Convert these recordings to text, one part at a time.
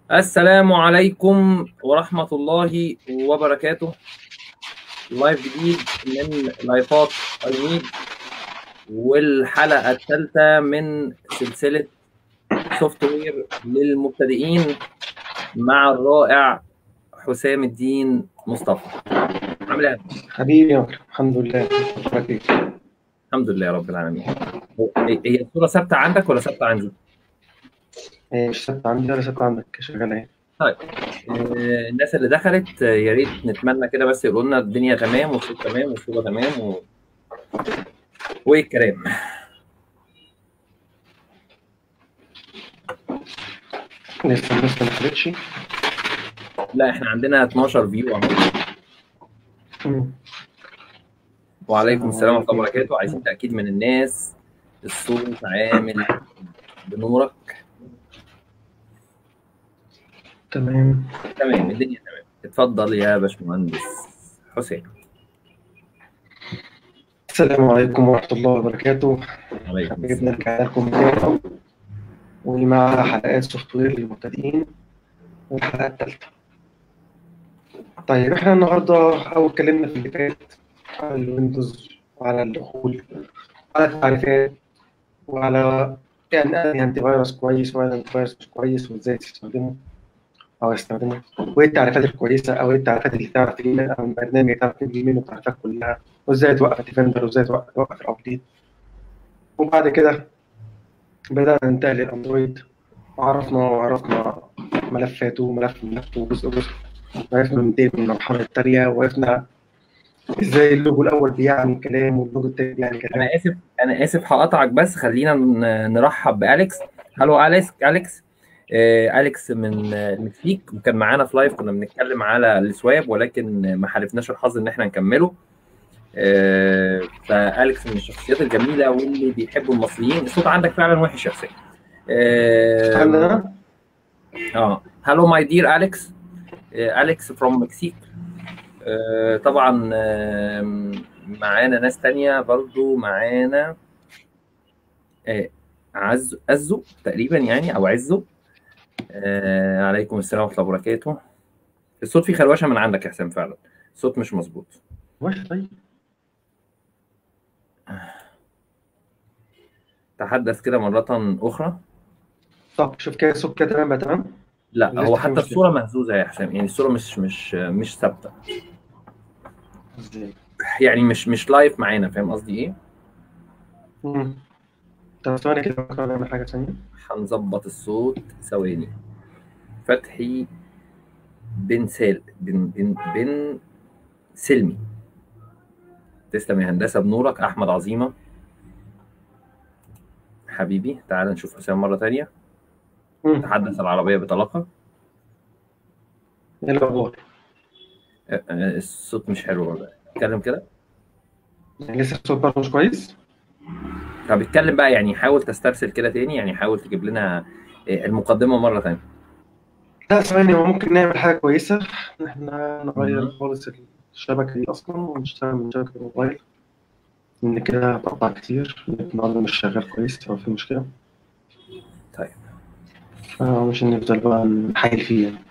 السلام عليكم ورحمة الله وبركاته لايف جديد من لايفات الميد والحلقة الثالثة من سلسلة سوفت وير للمبتدئين مع الرائع حسام الدين مصطفى عامل ايه؟ حبيبي يا أكرم الحمد لله أخبارك إيه؟ الحمد لله رب العالمين هي هي الصورة ثابتة عندك ولا ثابتة عندي؟ إيه، مش ثابت عندي ولا ثابت عندك شغالة إيه؟ طيب آه، الناس اللي دخلت آه، يا ريت نتمنى كده بس يقولوا لنا الدنيا تمام والصوت تمام والصورة تمام و... وايه الكلام لسه الناس ما دخلتش لا احنا عندنا 12 فيو عمال مم. وعليكم السلام ورحمه الله وبركاته عايزين تاكيد من الناس الصوت عامل بنورك تمام تمام الدنيا تمام اتفضل يا باشمهندس حسين السلام عليكم ورحمة الله وبركاته عليكم حبيبنا السلام نرجع لكم تاني ومع حلقات سوفت وير للمبتدئين والحلقة الثالثة طيب احنا النهاردة أول اتكلمنا في اللي فات على الويندوز وعلى الدخول على التعريفات وعلى يعني أنهي أنتي فيروس كويس ولا أنتي فيروس مش كويس وإزاي تستخدمه أو استخدمه وإيه التعريفات الكويسة أو إيه التعريفات اللي تعرف تجيب منها أو البرنامج تعرف تجيب منه التعريفات كلها وإزاي توقف الديفندر وإزاي توقف توقف الأبديت وبعد كده بدأنا ننتقل للأندرويد وعرفنا وعرفنا ملفاته ملف ملفه جزء جزء وعرفنا ننتقل من المرحلة التانية وعرفنا ازاي اللوجو الأول بيعني كلام واللوجو التاني بيعني كلام انا اسف انا اسف هقطعك بس خلينا ن- نرحب باليكس هلو اليكس اليكس آه، اليكس من آه، المكسيك وكان معانا في لايف كنا بنتكلم على السواب ولكن ما حالفناش الحظ ان احنا نكمله آه، فاليكس من الشخصيات الجميله واللي بيحبوا المصريين الصوت عندك فعلا وحش يا حسين اه عندنا اه هلو ماي دير اليكس اليكس فروم مكسيك آه، طبعا آم، معانا ناس تانية برضو معانا آه، عزو عزو تقريبا يعني او عزو آه، عليكم السلام ورحمه الله وبركاته الصوت فيه خروشه من عندك يا حسام فعلا الصوت مش مظبوط وحش طيب تحدث كده مرة أخرى طب شوف كده الصوت كده تمام بقى تمام لا لسه هو في حتى مشكلة. الصورة مهزوزة يا حسام يعني الصورة مش مش مش ثابتة ازاي يعني مش مش لايف معانا فاهم قصدي إيه؟ مم. طب ثواني كده ممكن نعمل حاجة ثانية هنظبط الصوت ثواني فتحي بن سال بن بن بن سلمي تسلم يا هندسة بنورك أحمد عظيمة حبيبي تعال نشوف حسام مرة تانية مم. تحدث العربية بطلاقة ايه الأخبار؟ آه، آه، الصوت مش حلو والله اتكلم كده يعني لسه الصوت برضه مش كويس؟ طب اتكلم بقى يعني حاول تسترسل كده تاني يعني حاول تجيب لنا آه، المقدمة مرة تانية لا ثواني هو ممكن نعمل حاجة كويسة إن إحنا نغير مهم. خالص الشبكة دي أصلا ونشتغل من شبكة الموبايل إن كده هتقطع كتير النهاردة مش شغال كويس أو في مشكلة طيب فمش هنفضل بقى نحايل فيه يعني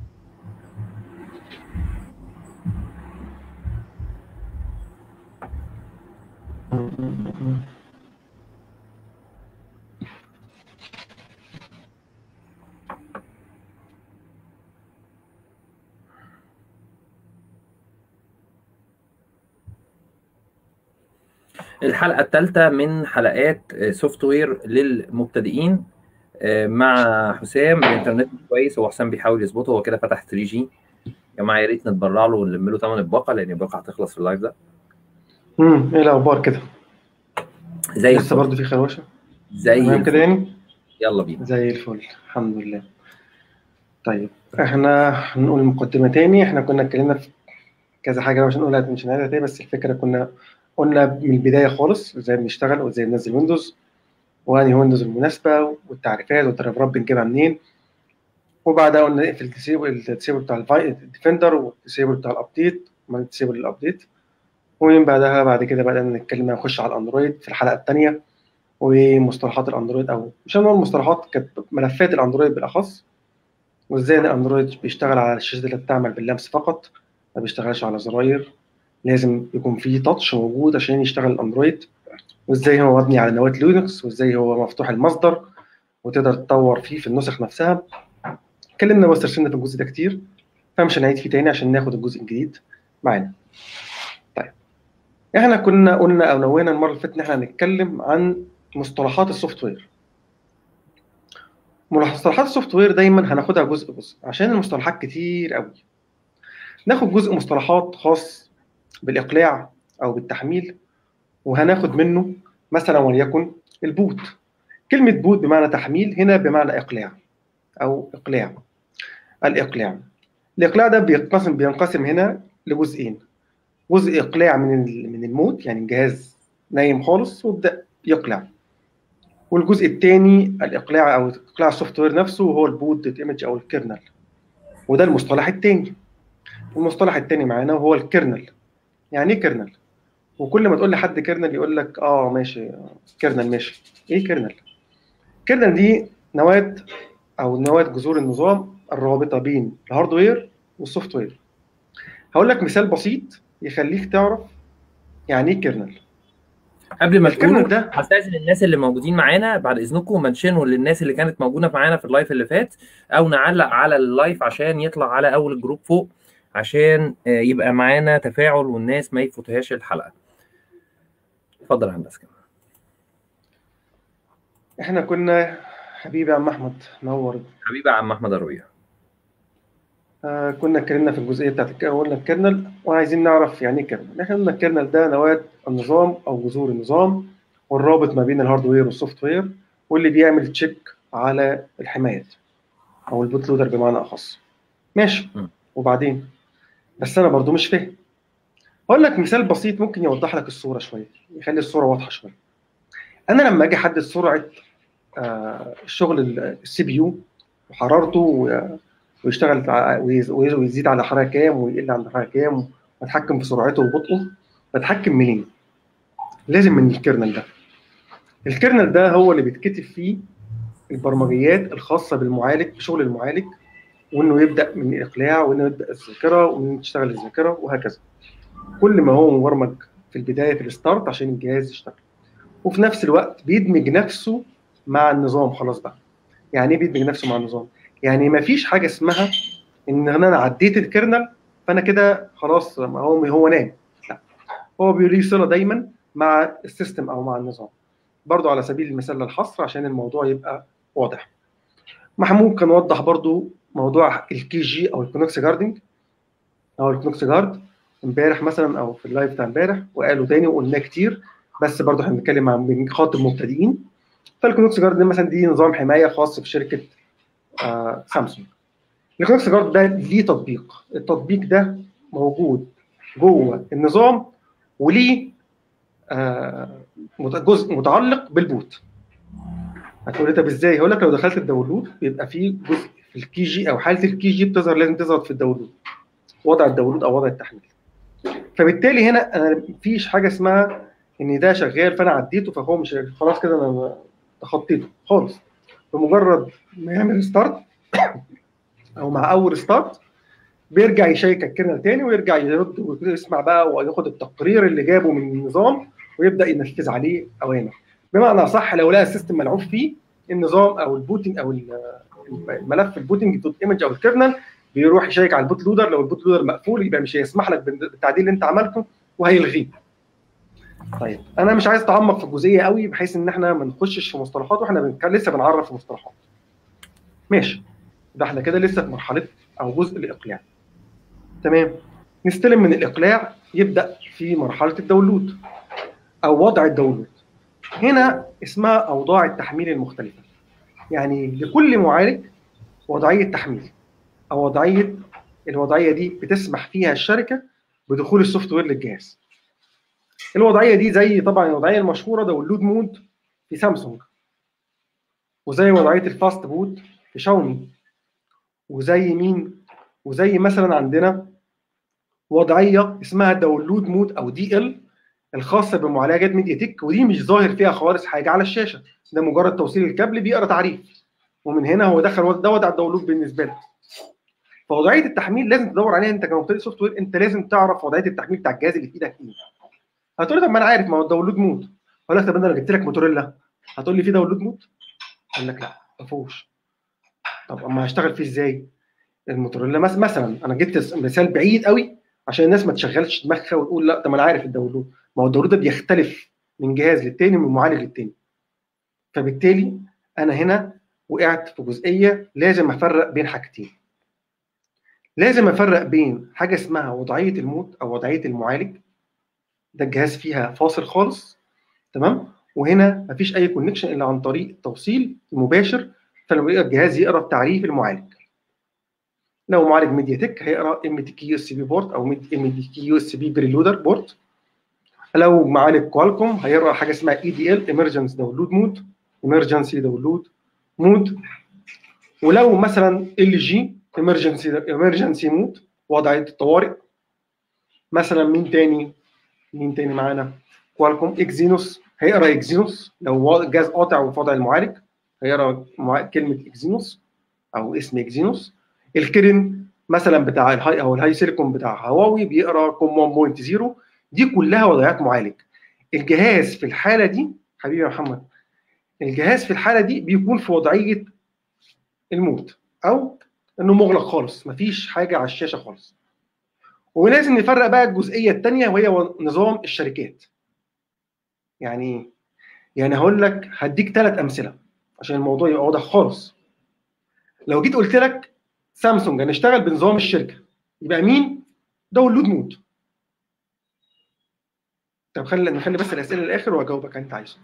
الحلقة الثالثة من حلقات سوفت وير للمبتدئين آه، مع حسام الانترنت مش كويس هو حسام بيحاول يظبطه هو كده فتح 3 جي يا جماعة يا ريت نتبرع له ونلم له ثمن الباقة لأن الباقة هتخلص في اللايف ده امم ايه الأخبار كده؟ زي لسه الفل برضه في خروشة؟ زي تمام كده الفل يعني؟ يلا بينا زي الفل الحمد لله طيب احنا هنقول المقدمة تاني احنا كنا اتكلمنا في كذا حاجة مش هنقولها مش هنعيدها تاني بس الفكرة كنا قلنا من البداية خالص ازاي بنشتغل وازاي بننزل ويندوز وانهي ويندوز المناسبة والتعريفات والدرايفرات بنجيبها منين وبعدها قلنا نقفل الديسيبل الديسيبل بتاع الفاي- الديفندر والديسيبل بتاع الابديت وما الديسيبل الابديت ومن بعدها بعد كده بدأنا نتكلم نخش على الاندرويد في الحلقة التانية ومصطلحات الاندرويد او مش هنقول مصطلحات كانت ملفات الاندرويد بالاخص وازاي ان الاندرويد بيشتغل على الشاشه اللي بتعمل باللمس فقط ما بيشتغلش على زراير لازم يكون فيه تاتش موجود عشان يشتغل الاندرويد وازاي هو مبني على نواه لينكس وازاي هو مفتوح المصدر وتقدر تطور فيه في النسخ نفسها اتكلمنا واسترسلنا في الجزء ده كتير فمش هنعيد فيه تاني عشان ناخد الجزء الجديد معانا طيب احنا كنا قلنا او نوينا المره اللي فاتت ان احنا هنتكلم عن مصطلحات السوفت وير مصطلحات السوفت وير دايما هناخدها جزء جزء عشان المصطلحات كتير قوي ناخد جزء مصطلحات خاص بالاقلاع او بالتحميل وهناخد منه مثلا وليكن البوت كلمة بوت بمعنى تحميل هنا بمعنى إقلاع أو إقلاع الإقلاع الإقلاع ده بينقسم بينقسم هنا لجزئين جزء إقلاع من من الموت يعني الجهاز نايم خالص ويبدأ يقلع والجزء الثاني الإقلاع أو إقلاع السوفت وير نفسه وهو البوت دوت ايمج أو الكيرنل وده المصطلح الثاني المصطلح الثاني معانا وهو الكيرنل يعني إيه كيرنل؟ وكل ما تقول لحد كيرنل يقول لك اه ماشي كيرنل ماشي ايه كيرنل كيرنل دي نواه او نواه جذور النظام الرابطه بين الهاردوير والسوفت وير هقول لك مثال بسيط يخليك تعرف يعني ايه كيرنل قبل ما الكيرنل تقولوا ده هستاذن الناس اللي موجودين معانا بعد اذنكم منشنوا للناس اللي كانت موجوده معانا في اللايف اللي فات او نعلق على اللايف عشان يطلع على اول الجروب فوق عشان آه، يبقى معانا تفاعل والناس ما يفوتهاش الحلقه اتفضل يا هندسه احنا كنا حبيبي يا عم احمد نور حبيبي يا عم احمد الرؤيه آه كنا اتكلمنا في الجزئيه بتاعت الك- قلنا الكيرنل وعايزين نعرف يعني ايه كيرنل احنا قلنا الكيرنل ده نواه النظام او جذور النظام والرابط ما بين الهاردوير والسوفت وير واللي بيعمل تشيك على الحمايات او البوت لودر بمعنى اخص ماشي م. وبعدين بس انا برضو مش فاهم اقول لك مثال بسيط ممكن يوضح لك الصوره شويه يخلي الصوره واضحه شويه انا لما اجي احدد سرعه آه، الشغل السي بي يو وحرارته و- ويشتغل ع- ويز- ويز- ويزيد على حراره كام ويقل عند حراره كام واتحكم في سرعته وبطئه بتحكم منين؟ لازم من الكيرنل ده الكيرنل ده هو اللي بيتكتب فيه البرمجيات الخاصه بالمعالج بشغل المعالج وانه يبدا من الاقلاع وانه يبدا الذاكره وانه تشتغل الذاكره وهكذا كل ما هو مبرمج في البدايه في الستارت عشان الجهاز يشتغل وفي نفس الوقت بيدمج نفسه مع النظام خلاص بقى يعني ايه بيدمج نفسه مع النظام يعني ما فيش حاجه اسمها ان انا عديت الكيرنل فانا كده خلاص ما هو هو نام لا هو بيليه صله دايما مع السيستم او مع النظام برضو على سبيل المثال للحصر عشان الموضوع يبقى واضح محمود كان وضح برضو موضوع الكي جي او الكونكس جاردنج او الكونكس جارد امبارح مثلا او في اللايف بتاع امبارح وقالوا تاني وقلناه كتير بس برضو احنا بنتكلم عن بنخاطب مبتدئين فالكونكس جارد ده مثلا دي نظام حمايه خاص بشركه آه سامسونج الكونكس جارد ده ليه تطبيق التطبيق ده موجود جوه النظام وليه آه مت- جزء متعلق بالبوت هتقول لي طب ازاي؟ هقول لك لو دخلت الداونلود بيبقى فيه جزء في الكي جي او حاله الكي جي بتظهر لازم تظهر في الداونلود وضع الداونلود او وضع التحميل فبالتالي هنا انا مفيش حاجه اسمها ان ده شغال فانا عديته فهو مش خلاص كده انا تخطيته خالص بمجرد ما يعمل ستارت او مع اول ستارت بيرجع يشيك الكيرنل تاني ويرجع يرد ويسمع بقى وياخد التقرير اللي جابه من النظام ويبدا ينفذ عليه اوامر بمعنى صح لو لقى السيستم ملعوب فيه النظام او البوتنج او ال- الملف البوتنج دوت ايمج او الكيرنل بيروح يشيك على البوت لودر لو البوت لودر مقفول يبقى مش هيسمح لك بالتعديل اللي انت عملته وهيلغيه طيب انا مش عايز اتعمق في الجزئيه قوي بحيث ان احنا ما نخشش في مصطلحات واحنا بنك- لسه بنعرف في مصطلحات ماشي ده احنا كده لسه في مرحله او جزء الاقلاع تمام نستلم من الاقلاع يبدا في مرحله الداونلود او وضع الداونلود هنا اسمها اوضاع التحميل المختلفه يعني لكل معالج وضعيه تحميل او وضعيه الوضعيه دي بتسمح فيها الشركه بدخول السوفت وير للجهاز الوضعيه دي زي طبعا الوضعيه المشهوره داونلود مود في سامسونج وزي وضعيه الفاست بوت في شاومي وزي مين وزي مثلا عندنا وضعيه اسمها داونلود مود او دي ال الخاصه بمعالجات ميديا تك ودي مش ظاهر فيها خالص حاجه على الشاشه ده مجرد توصيل الكابل بيقرا تعريف ومن هنا هو دخل ده وضع الداونلود بالنسبه له فوضعيه التحميل لازم تدور عليها انت كمبتدئ سوفت وير انت لازم تعرف وضعيه التحميل بتاع الجهاز اللي في ايدك ايه هتقول لي طب ما انا عارف ما هو الداونلود مود اقول لك طب انا لو جبت لك موتوريلا هتقول لي في داونلود مود اقول لك لا ما فيهوش طب اما هشتغل فيه ازاي الموتوريلا مس- مثلا انا جبت مثال بعيد قوي عشان الناس ما تشغلش دماغها وتقول لا ده ما انا عارف الداونلود ما هو الداونلود ده بيختلف من جهاز للتاني من معالج للتاني فبالتالي انا هنا وقعت في جزئيه لازم افرق بين حاجتين لازم افرق بين حاجه اسمها وضعيه الموت او وضعيه المعالج ده الجهاز فيها فاصل خالص تمام وهنا مفيش اي كونكشن الا عن طريق التوصيل المباشر فلما يقرا الجهاز يقرا التعريف المعالج لو معالج ميديا تك هيقرا ام تي كي يو اس بي بورت او ام تي كي يو اس بي بريلودر بورت لو معالج كوالكوم هيقرا حاجه اسمها اي دي ال ايمرجنس داونلود مود ايمرجنسي داونلود مود ولو مثلا ال جي ايمرجنسي ايمرجنسي مود وضعيه الطوارئ مثلا مين تاني مين تاني معانا كوالكوم اكزينوس هيقرا اكزينوس لو الجهاز قاطع وفي وضع المعالج هيقرا مع- كلمه اكزينوس او اسم اكزينوس الكيرن مثلا بتاع الهاي او الهاي سيليكون بتاع هواوي بيقرا كوم 1.0 دي كلها وضعيات معالج الجهاز في الحاله دي حبيبي يا محمد الجهاز في الحاله دي بيكون في وضعيه الموت او انه مغلق خالص مفيش حاجه على الشاشه خالص ولازم نفرق بقى الجزئيه الثانيه وهي نظام الشركات يعني ايه يعني هقول لك هديك ثلاث امثله عشان الموضوع يبقى واضح خالص لو جيت قلت لك سامسونج هنشتغل بنظام الشركه يبقى مين داونلود مود طب خلي نخلي بس الاسئله للاخر واجاوبك انت عايزه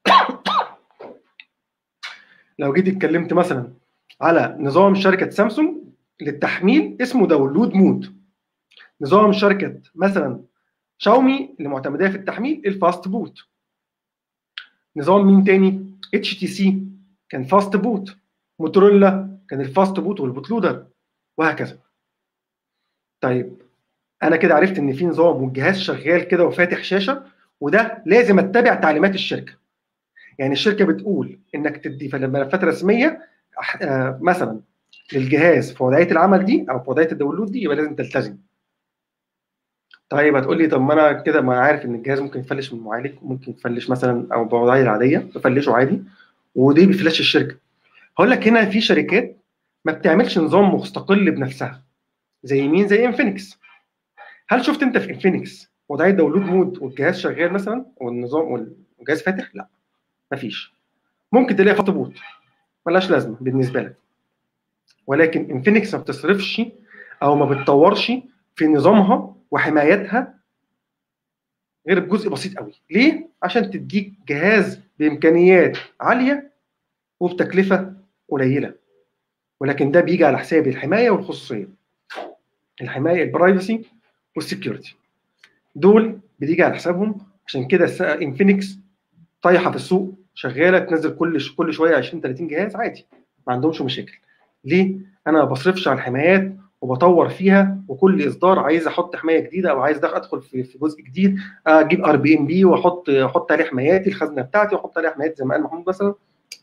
لو جيت اتكلمت مثلا على نظام شركه سامسونج للتحميل اسمه داونلود مود نظام شركه مثلا شاومي اللي معتمديه في التحميل الفاست بوت نظام مين تاني اتش تي سي كان فاست بوت موتورولا كان الفاست بوت والبوتلودر وهكذا طيب انا كده عرفت ان في نظام والجهاز شغال كده وفاتح شاشه وده لازم اتبع تعليمات الشركه يعني الشركه بتقول انك تدي ملفات رسميه آه، مثلا للجهاز في وضعيه العمل دي او في وضعيه الداونلود دي يبقى لازم تلتزم طيب هتقول لي طب ما انا كده ما أنا عارف ان الجهاز ممكن يفلش من المعالج ممكن يفلش مثلا او بوضعيه العاديه بفلشه عادي ودي بفلاش الشركه هقول لك هنا في شركات ما بتعملش نظام مستقل بنفسها زي مين زي انفينكس هل شفت انت في انفينكس وضعيه داونلود مود والجهاز شغال مثلا والنظام والجهاز فاتح لا مفيش ممكن تلاقي خط بوت ملهاش لازمه بالنسبه لك ولكن انفينكس ما بتصرفش او ما بتطورش في نظامها وحمايتها غير بجزء بسيط قوي ليه عشان تديك جهاز بامكانيات عاليه وبتكلفه قليله ولكن ده بيجي على حساب الحمايه والخصوصيه الحمايه البرايفسي والسكيورتي دول بتيجي على حسابهم عشان كده انفينكس طايحه في السوق شغاله تنزل كل كل شويه 20 30 جهاز عادي ما عندهمش مشاكل ليه انا ما بصرفش على الحمايات وبطور فيها وكل اصدار عايز احط حمايه جديده او عايز ادخل في في جزء جديد اجيب ار بي ام بي واحط احط عليه حماياتي الخزنه بتاعتي واحط عليه حمايات زي ما قال محمود مثلا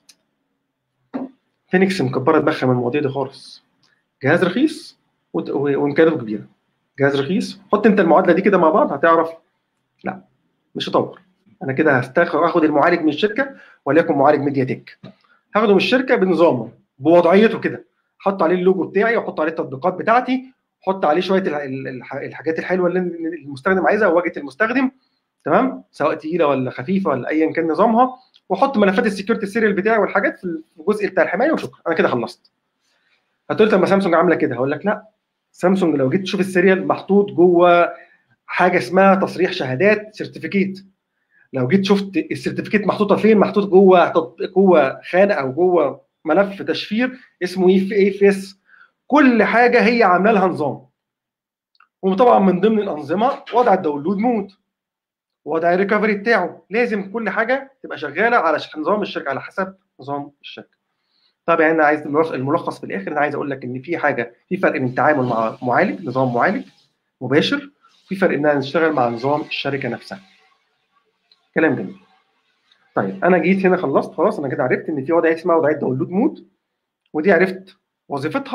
فينيكس مكبره دماغها من المواضيع دي خالص جهاز رخيص وامكانياته كبيره جهاز رخيص حط انت المعادله دي كده مع بعض هتعرف لا مش هطور انا كده هستاخد اخد المعالج من الشركه وليكن معالج ميديا تك هاخده من الشركه بنظامه بوضعيته كده احط عليه اللوجو بتاعي واحط عليه التطبيقات بتاعتي احط عليه شويه الحاجات الحلوه اللي المستخدم عايزها وواجهه المستخدم تمام سواء تقيله ولا خفيفه ولا ايا كان نظامها واحط ملفات السكيورتي السيريال بتاعي والحاجات في الجزء بتاع الحمايه وشكرا انا كده خلصت هتقول طب ما سامسونج عامله كده هقول لك لا سامسونج لو جيت تشوف السيريال محطوط جوه حاجه اسمها تصريح شهادات سيرتيفيكيت لو جيت شفت السيرتيفيكيت محطوطه فين محطوط جوه جوه خانه او جوه ملف تشفير اسمه اي في اف اس كل حاجه هي عامله لها نظام وطبعا من ضمن الانظمه وضع الداونلود مود وضع الريكفري بتاعه لازم كل حاجه تبقى شغاله على نظام الشركه على حسب نظام الشركه طبعا انا عايز الملخص في الاخر انا عايز اقول لك ان في حاجه في فرق بين التعامل مع معالج نظام معالج مباشر في فرق ان نشتغل مع نظام الشركه نفسها كلام جميل طيب انا جيت هنا خلصت خلاص انا كده عرفت ان في وضعيه اسمها وضعيه داونلود مود ودي عرفت وظيفتها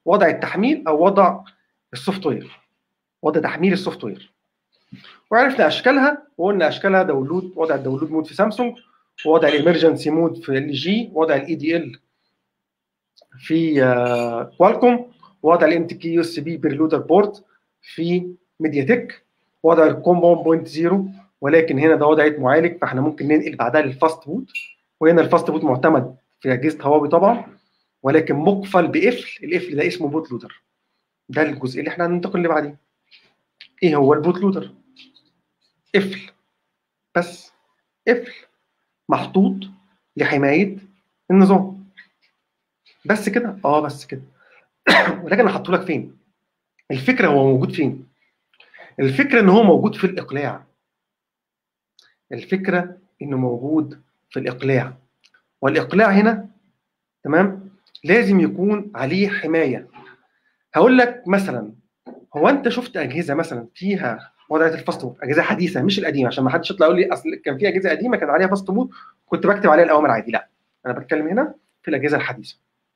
وضع التحميل او وضع السوفت وير وضع تحميل السوفت وير وعرفنا اشكالها وقلنا اشكالها داونلود وضع الداونلود مود في سامسونج ووضع الامرجنسي مود في ال جي وضع الاي دي ال في آه، كوالكوم وضع الام تي كي يو اس بي بريلودر بورت في ميديا تك وضع الكوم 1.0 ولكن هنا ده وضع معالج فاحنا ممكن ننقل بعدها للفاست بوت وهنا الفاست بوت معتمد في اجهزه هواوي طبعا ولكن مقفل بقفل القفل ده اسمه بوت لودر ده الجزء اللي احنا هننتقل اللي بعديه ايه هو البوت لودر قفل بس قفل محطوط لحمايه النظام بس كده اه بس كده ولكن انا حاطه لك فين الفكره هو موجود فين الفكره ان هو موجود في الاقلاع الفكره انه موجود في الاقلاع والاقلاع هنا تمام لازم يكون عليه حمايه هقول لك مثلا هو انت شفت اجهزه مثلا فيها وضعيه الفاست مود اجهزه حديثه مش القديمه عشان ما حدش يطلع يقول لي اصل كان في اجهزه قديمه كان عليها فاست مود كنت بكتب عليها الاوامر عادي لا انا بتكلم هنا في الاجهزه الحديثه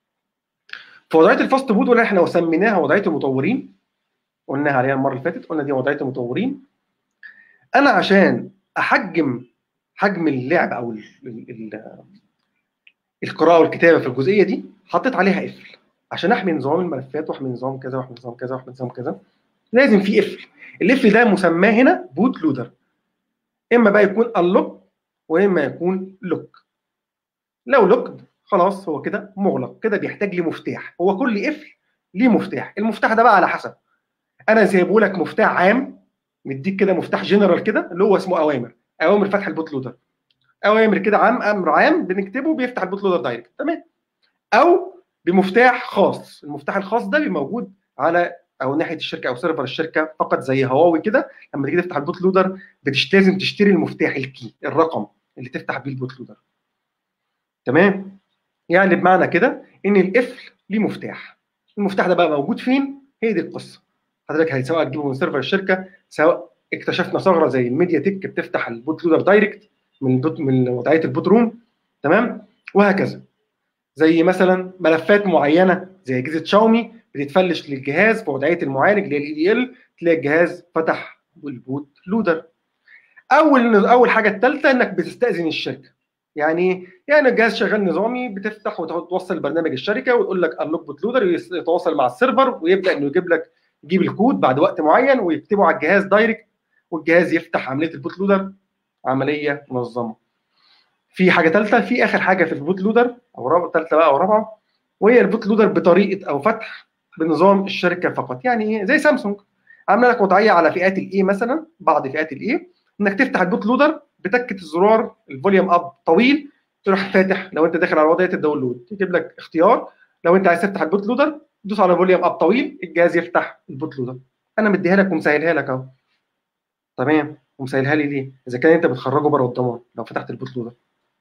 في وضعيه الفاست مود ولا احنا سميناها وضعيه المطورين قلناها عليها المره اللي فاتت قلنا دي وضعيه المطورين انا عشان احجم حجم اللعب او ال ال القراءه والكتابه في الجزئيه دي حطيت عليها قفل عشان احمي نظام الملفات واحمي نظام كذا واحمي نظام كذا واحمي نظام كذا لازم في قفل القفل ده مسماه هنا بوت لودر اما بقى يكون انلوك واما يكون لوك لو لوكد خلاص هو كده مغلق كده بيحتاج لي مفتاح هو كل قفل ليه مفتاح المفتاح ده بقى على حسب انا سايبه لك مفتاح عام مديك كده مفتاح جنرال كده اللي هو اسمه اوامر اوامر فتح البوت لودر اوامر كده عام امر عام بنكتبه بيفتح البوت لودر دايركت تمام او بمفتاح خاص المفتاح الخاص ده بيبقى موجود على او ناحيه الشركه او سيرفر الشركه فقط زي هواوي كده لما تيجي تفتح البوت لودر بتش لازم تشتري المفتاح الكي الرقم اللي تفتح بيه البوت لودر تمام يعني بمعنى كده ان القفل ليه مفتاح المفتاح ده بقى موجود فين هي دي القصه حضرتك سواء تجيبه من سيرفر الشركه سواء اكتشفنا ثغره زي الميديا تك بتفتح البوت لودر دايركت من البوت من وضعيه البوت روم تمام وهكذا زي مثلا ملفات معينه زي اجهزه شاومي بتتفلش للجهاز في وضعيه المعالج اللي هي الاي دي ال تلاقي الجهاز فتح البوت لودر اول اول حاجه الثالثه انك بتستاذن الشركه يعني يعني الجهاز شغال نظامي بتفتح وتوصل برنامج الشركه ويقول لك انلوك بوت لودر يتواصل مع السيرفر ويبدا انه يجيب لك يجيب الكود بعد وقت معين ويكتبه على الجهاز دايركت والجهاز يفتح عمليه البوت لودر عمليه منظمه. في حاجه ثالثه في اخر حاجه في البوت لودر او رابعه ثالثه بقى او رابعه وهي البوت لودر بطريقه او فتح بنظام الشركه فقط يعني ايه زي سامسونج عامله لك وضعيه على فئات الاي مثلا بعض فئات الاي انك تفتح البوت لودر بتكه الزرار الفوليوم اب طويل تروح فاتح لو انت داخل على وضعيه الداونلود يجيب لك اختيار لو انت عايز تفتح البوت لودر دوس على فوليوم اب طويل الجهاز يفتح البوت لودر انا مديها لك ومسهلها لك اهو تمام ومسهلها لي ليه؟ اذا كان انت بتخرجه بره الضمان لو فتحت البوت لودر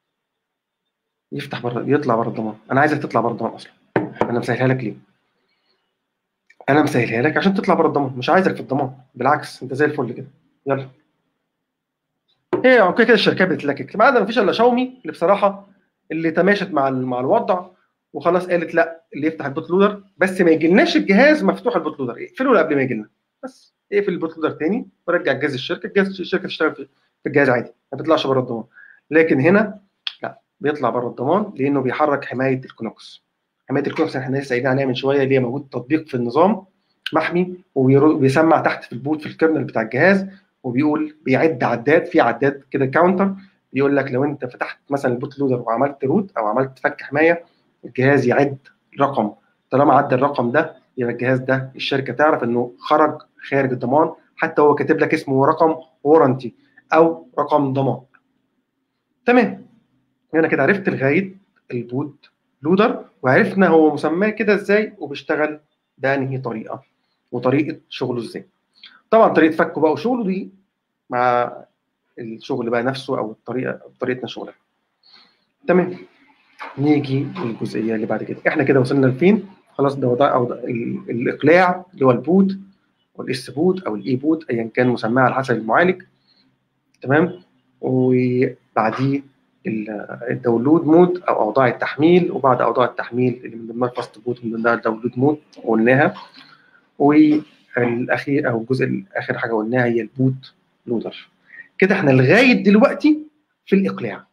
يفتح بره يطلع بره الضمان انا عايزك تطلع بره الضمان اصلا انا مسهلها لك ليه؟ انا مسهلها لك عشان تطلع بره الضمان مش عايزك في الضمان بالعكس انت زي الفل كده يلا هي كده كده الشركات بتتلكك ما عدا مفيش الا شاومي اللي بصراحه اللي تماشت مع مع الوضع وخلاص قالت لا اللي يفتح البوت لودر بس ما يجيلناش الجهاز مفتوح البوت لودر اقفله قبل ما يجي لنا بس اقفل البوت لودر تاني ورجع الجهاز الشركه الجهاز الشركه تشتغل في الجهاز عادي ما بيطلعش بره الضمان لكن هنا لا بيطلع بره الضمان لانه بيحرك حمايه الكونوكس حمايه الكونوكس احنا لسه قايلين عليها من شويه اللي هي موجود تطبيق في النظام محمي وبيسمع تحت في البوت في الكيرنل بتاع الجهاز وبيقول بيعد عداد في عداد كده كاونتر بيقول لك لو انت فتحت مثلا البوت لودر وعملت روت او عملت فك حمايه الجهاز يعد رقم طالما عدى الرقم ده يبقى الجهاز ده الشركه تعرف انه خرج خارج الضمان حتى هو كاتب لك اسمه رقم وورنتي او رقم ضمان تمام هنا كده عرفت لغايه البوت لودر وعرفنا هو مسماه كده ازاي وبيشتغل بانهي طريقه وطريقه شغله ازاي طبعا طريقه فكه بقى وشغله دي مع الشغل بقى نفسه او الطريقه طريقتنا شغلنا تمام نيجي للجزئيه اللي بعد كده احنا كده وصلنا لفين خلاص ده وضع او ده الاقلاع اللي هو البوت والاس بوت او الاي بوت ايا كان مسماه على حسب المعالج تمام وبعديه الداونلود مود او اوضاع التحميل وبعد اوضاع التحميل اللي من ضمنها الفاست بوت ومن ضمنها الداونلود مود قلناها والاخير او الجزء الاخر حاجه قلناها هي البوت لودر كده احنا لغايه دلوقتي في الاقلاع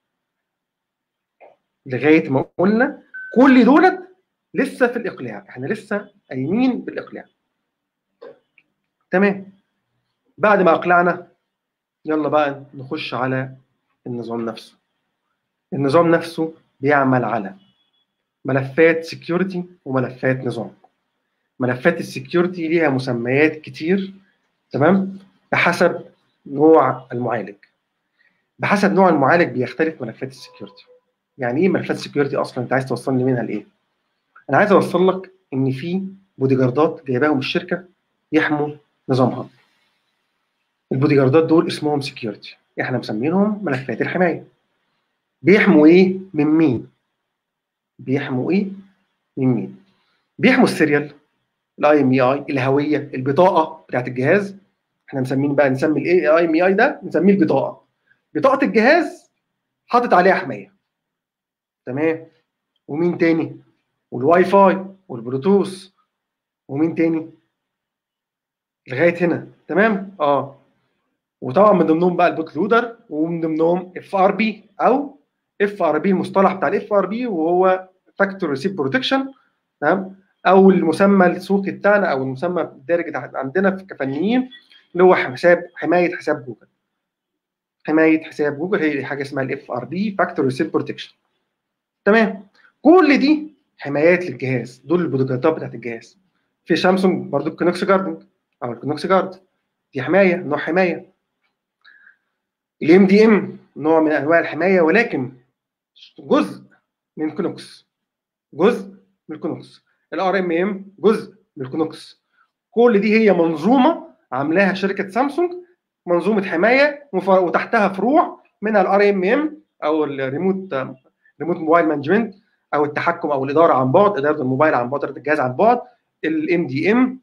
لغايه ما قلنا كل دولت لسه في الاقلاع احنا لسه قايمين بالاقلاع تمام بعد ما اقلعنا يلا بقى نخش على النظام نفسه النظام نفسه بيعمل على ملفات سكيورتي وملفات نظام ملفات السكيورتي ليها مسميات كتير تمام بحسب نوع المعالج بحسب نوع المعالج بيختلف ملفات السكيورتي يعني ايه ملفات السكيورتي اصلا انت عايز توصلني منها لايه انا عايز اوصل لك ان في بودي جاردات جايباهم الشركه يحموا نظامها البودي جاردات دول اسمهم سكيورتي احنا مسمينهم ملفات الحمايه بيحموا ايه من مين بيحموا ايه من مين بيحموا السيريال الاي ام اي اي الهويه البطاقه بتاعت الجهاز احنا مسمين بقى نسمي الاي اي ام اي ده نسميه البطاقه بطاقه الجهاز حاطط عليها حمايه تمام ومين تاني والواي فاي والبلوتوث ومين تاني لغايه هنا تمام اه وطبعا من ضمنهم بقى البوت لودر ومن ضمنهم اف ار بي او اف ار بي المصطلح بتاع الاف ار بي وهو فاكتور ريسيف بروتكشن تمام او المسمى السوقي بتاعنا او المسمى الدارج عندنا كفنيين اللي هو حساب حمايه حساب جوجل حمايه حساب جوجل هي حاجه اسمها الاف ار بي فاكتور ريسيف بروتكشن تمام كل دي حمايات للجهاز دول البروتوكولات بتاعت الجهاز في سامسونج برضو الكونكس جاردنج او الكونكس جارد دي حمايه نوع حمايه الام دي ام نوع من انواع الحمايه ولكن جزء من كونكس جزء من الكونكس الار ام ام جزء من الكونكس كل دي هي منظومه عاملاها شركه سامسونج منظومه حمايه وتحتها فروع منها الار ام ام او الريموت ريموت موبايل مانجمنت او التحكم او الاداره عن بعد اداره الموبايل عن بعد اداره الجهاز عن بعد الام دي ام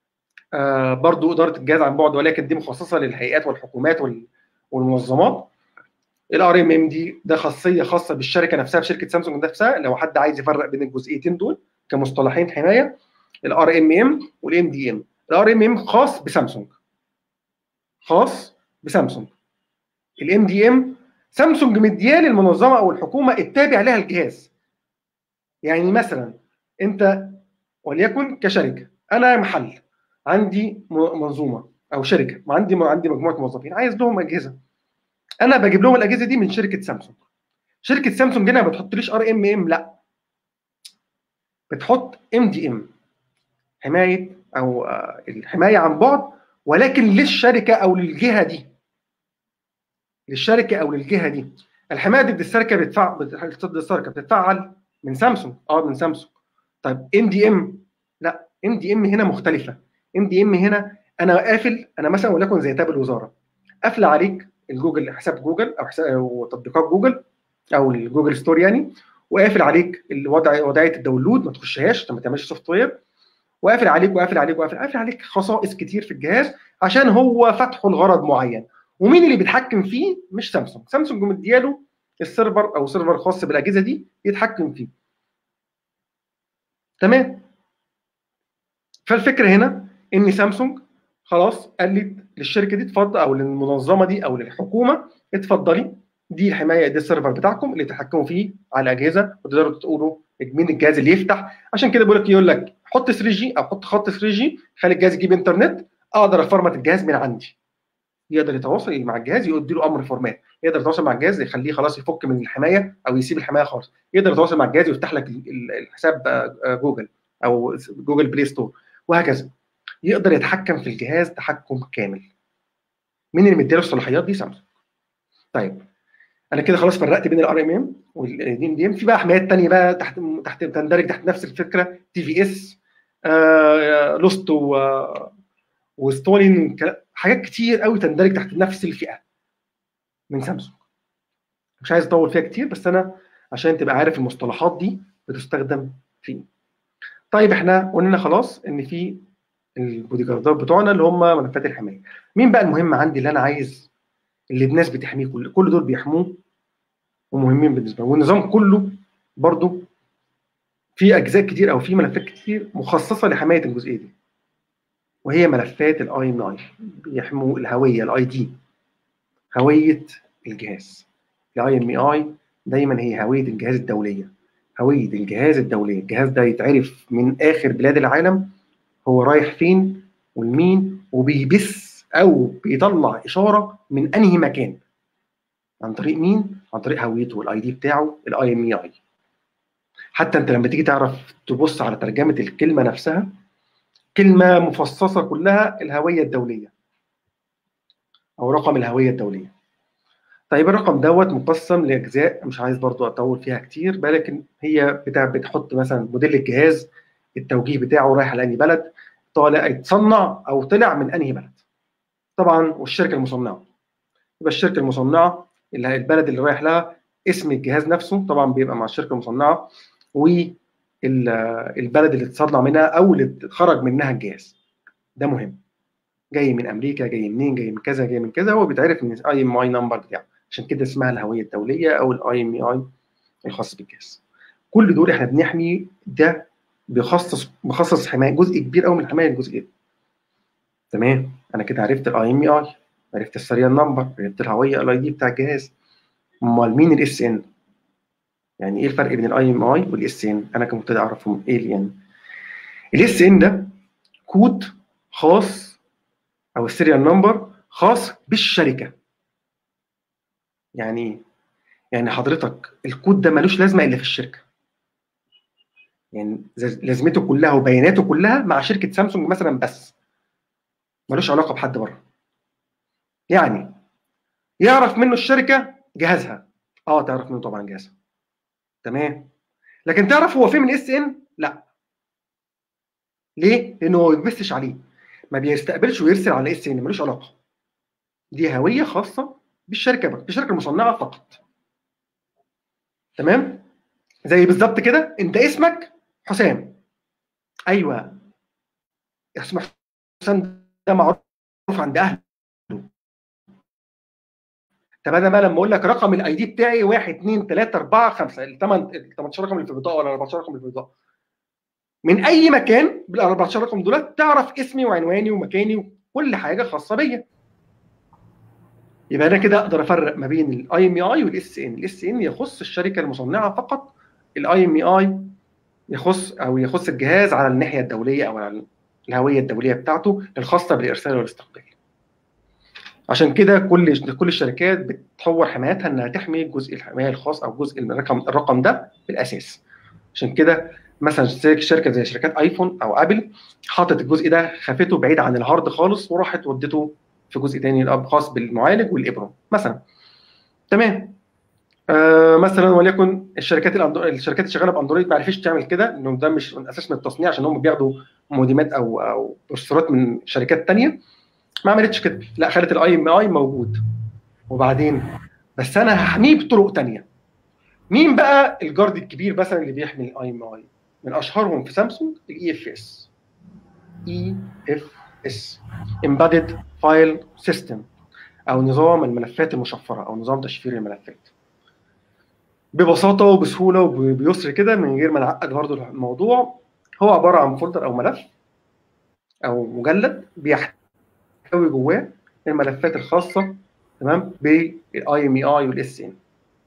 برضو اداره الجهاز عن بعد ولكن دي مخصصه للهيئات والحكومات والمنظمات الار ام ام دي ده خاصيه خاصه بالشركه نفسها بشركه سامسونج نفسها لو حد عايز يفرق بين الجزئيتين دول كمصطلحين حمايه الار ام ام والام دي ام الار ام ام خاص بسامسونج خاص بسامسونج الام دي ام سامسونج مدياه للمنظمه او الحكومه التابع لها الجهاز يعني مثلا انت وليكن كشركه انا محل عندي منظومه او شركه عندي عندي مجموعه موظفين عايز لهم اجهزه انا بجيب لهم الاجهزه دي من شركه سامسونج شركه سامسونج هنا ما بتحطليش ار ام ام لا بتحط ام دي ام حمايه او الحمايه عن بعد ولكن للشركه او للجهه دي للشركه او للجهه دي الحمايه ضد الشركه بتدفع ضد الشركه بتتفعل من سامسونج اه من سامسونج طيب ام دي ام لا ام دي ام هنا مختلفه ام دي ام هنا انا قافل انا مثلا وليكن زي تاب الوزاره قافله عليك الجوجل حساب جوجل او حساب أو تطبيقات جوجل او الجوجل ستور يعني وقافل عليك الوضع وضعيه الداونلود ما تخشهاش انت ما تعملش سوفت وير وقافل عليك وقافل عليك وقافل قافل عليك خصائص كتير في الجهاز عشان هو فتحه لغرض معين ومين اللي بيتحكم فيه مش سامسونج سامسونج مدياله السيرفر او سيرفر خاص بالاجهزه دي يتحكم فيه تمام فالفكره هنا ان سامسونج خلاص قالت للشركه دي اتفضل او للمنظمه دي او للحكومه اتفضلي دي الحمايه دي السيرفر بتاعكم اللي تحكموا فيه على الاجهزه وتقدروا تقولوا مين الجهاز اللي يفتح عشان كده بقول لك يقول لك حط 3 جي او حط خط 3 جي خلي الجهاز يجيب انترنت اقدر افرمت الجهاز من عندي يقدر يتواصل مع الجهاز يدي له امر فورمات يقدر يتواصل مع الجهاز يخليه خلاص يفك من الحمايه او يسيب الحمايه خالص يقدر يتواصل مع الجهاز ويفتح لك الحساب جوجل او جوجل بلاي ستور وهكذا يقدر يتحكم في الجهاز تحكم كامل مين اللي مديله الصلاحيات دي سامسونج طيب انا كده خلاص فرقت بين الار ام ام والدي ام دي ام في بقى حمايات ثانيه بقى تحت تحت تندرج تحت نفس الفكره تي في اس لوست وستولين حاجات كتير قوي تندرج تحت نفس الفئه من سامسونج مش عايز اطول فيها كتير بس انا عشان تبقى عارف المصطلحات دي بتستخدم فين طيب احنا قلنا خلاص ان في البودي جاردات بتوعنا اللي هم ملفات الحمايه مين بقى المهم عندي اللي انا عايز اللي الناس بتحميه كل كل دول بيحموه ومهمين بالنسبه له والنظام كله برضو في اجزاء كتير او في ملفات كتير مخصصه لحمايه الجزئيه دي وهي ملفات الاي ام اي بيحموا الهويه الاي دي هويه الجهاز الاي ام اي دايما هي هويه الجهاز الدوليه هويه الجهاز الدوليه الجهاز ده يتعرف من اخر بلاد العالم هو رايح فين والمين وبيبث او بيطلع اشاره من انهي مكان عن طريق مين عن طريق هويته الاي دي بتاعه الاي ام اي حتى انت لما تيجي تعرف تبص على ترجمه الكلمه نفسها كلمه مفصصه كلها الهويه الدوليه او رقم الهويه الدوليه طيب الرقم دوت مقسم لاجزاء مش عايز برضو اطول فيها كتير لكن هي بتاع بتحط مثلا موديل الجهاز التوجيه بتاعه رايح لانهي بلد طالع يتصنع او طلع من انهي بلد طبعا والشركه المصنعه يبقى الشركه المصنعه اللي البلد اللي رايح لها اسم الجهاز نفسه طبعا بيبقى مع الشركه المصنعه والبلد اللي اتصنع منها او اللي خرج منها الجهاز ده مهم جاي من امريكا جاي منين جاي من كذا جاي من كذا هو بيتعرف من الاي ام اي نمبر بتاعه عشان كده اسمها الهويه الدوليه او الاي ام اي الخاص بالجهاز كل دول احنا بنحمي ده بيخصص بخصص حمايه جزء كبير قوي من الحمايه الجزئيه تمام انا كده عرفت الاي ام اي عرفت السريال نمبر عرفت الهويه الاي دي بتاع الجهاز امال مين الاس ان يعني ايه الفرق بين الاي ام اي والاس ان انا كمبتدئ اعرفهم ايه يعني الاس ان ده كود خاص او السيريال نمبر خاص بالشركه يعني ايه يعني حضرتك الكود ده ملوش لازمه الا في الشركه يعني لازمته كلها وبياناته كلها مع شركه سامسونج مثلا بس ملوش علاقه بحد بره يعني يعرف منه الشركه جهازها اه تعرف منه طبعا جهازها تمام لكن تعرف هو فين من اس ان لا ليه لانه ما بيبثش عليه ما بيستقبلش ويرسل على اس ان ملوش علاقه دي هويه خاصه بالشركه بقى بالشركه المصنعه فقط تمام زي بالظبط كده انت اسمك حسام ايوه اسم حسام ده معروف عند اهله طب انا بقى لما اقول لك رقم الاي دي بتاعي 1 2 3 4 5 ال 18 رقم اللي في البطاقه ولا 14 رقم اللي في البطاقه من اي مكان بال 14 رقم دول تعرف اسمي وعنواني ومكاني وكل حاجه خاصه بيا يبقى انا كده اقدر افرق ما بين الاي ام اي والاس ان الاس ان يخص الشركه المصنعه فقط الاي ام اي يخص او يخص الجهاز على الناحيه الدوليه او على الهويه الدوليه بتاعته الخاصه بالارسال والاستقبال عشان كده كل كل الشركات بتطور حمايتها انها تحمي جزء الحمايه الخاص او جزء الرقم الرقم ده بالاساس عشان كده مثلا شركه زي شركات ايفون او ابل حاطط الجزء ده خفته بعيد عن الهارد خالص وراحت ودته في جزء تاني خاص بالمعالج والابره مثلا تمام آه مثلا وليكن الشركات الأندرو... الشركات اللي شغاله باندرويد ما عرفتش تعمل كده انه ده مش من اساس من التصنيع عشان هم بياخدوا موديمات او او بروسيسورات من شركات تانية ما عملتش كده لا خلت الاي ام اي موجود وبعدين بس انا هحميه بطرق تانية مين بقى الجارد الكبير مثلا اللي بيحمي الاي ام اي من اشهرهم في سامسونج الاي اف اس اي اف اس امبيدد فايل سيستم او نظام الملفات المشفره او نظام تشفير الملفات ببساطه وبسهوله وبيسر كده من غير ما نعقد برضه الموضوع هو عباره عن فولدر او ملف او مجلد بيحتوي جواه الملفات الخاصه تمام بالاي ام اي والاس ان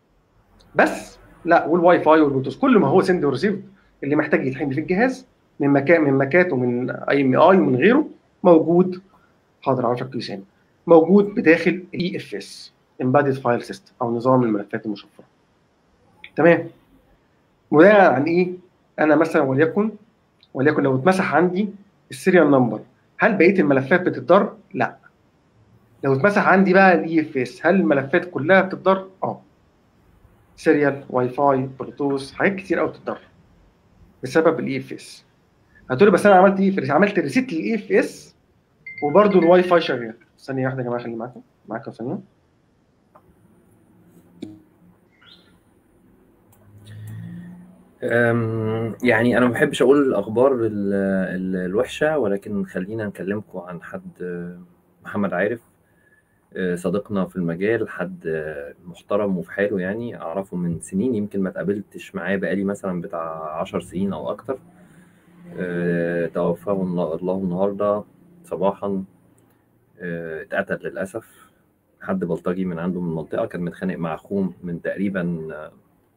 بس لا والواي فاي والبلوتوث كل ما هو سند وريسيف اللي محتاج يتحمل في الجهاز من مكان من مكات ومن اي ام اي ومن غيره موجود حاضر عارفك لسان موجود بداخل الاي اف اس امبيدد فايل سيستم او نظام الملفات المشفره تمام بناء عن ايه انا مثلا وليكن وليكن لو اتمسح عندي السيريال نمبر هل بقيه الملفات بتتضر لا لو اتمسح عندي بقى الاي اف اس هل الملفات كلها بتتضر اه سيريال واي فاي بلوتوث حاجات كتير قوي بتتضر بسبب الاي اف اس هتقولي بس انا عملت ايه عملت ريسيت للاي اف اس وبرده الواي فاي شغال ثانيه واحده يا جماعه خلي معاكم معاكم ثانيه يعني انا ما بحبش اقول الاخبار الوحشه ولكن خلينا نكلمكم عن حد محمد عارف آه، صديقنا في المجال حد آه، محترم وفي حاله يعني اعرفه من سنين يمكن ما اتقابلتش معاه بقالي مثلا بتاع عشر سنين او اكتر آه، توفاه الله الله النهارده صباحا آه، اتقتل للاسف حد بلطجي من عنده من المنطقه كان متخانق مع اخوه من تقريبا آه،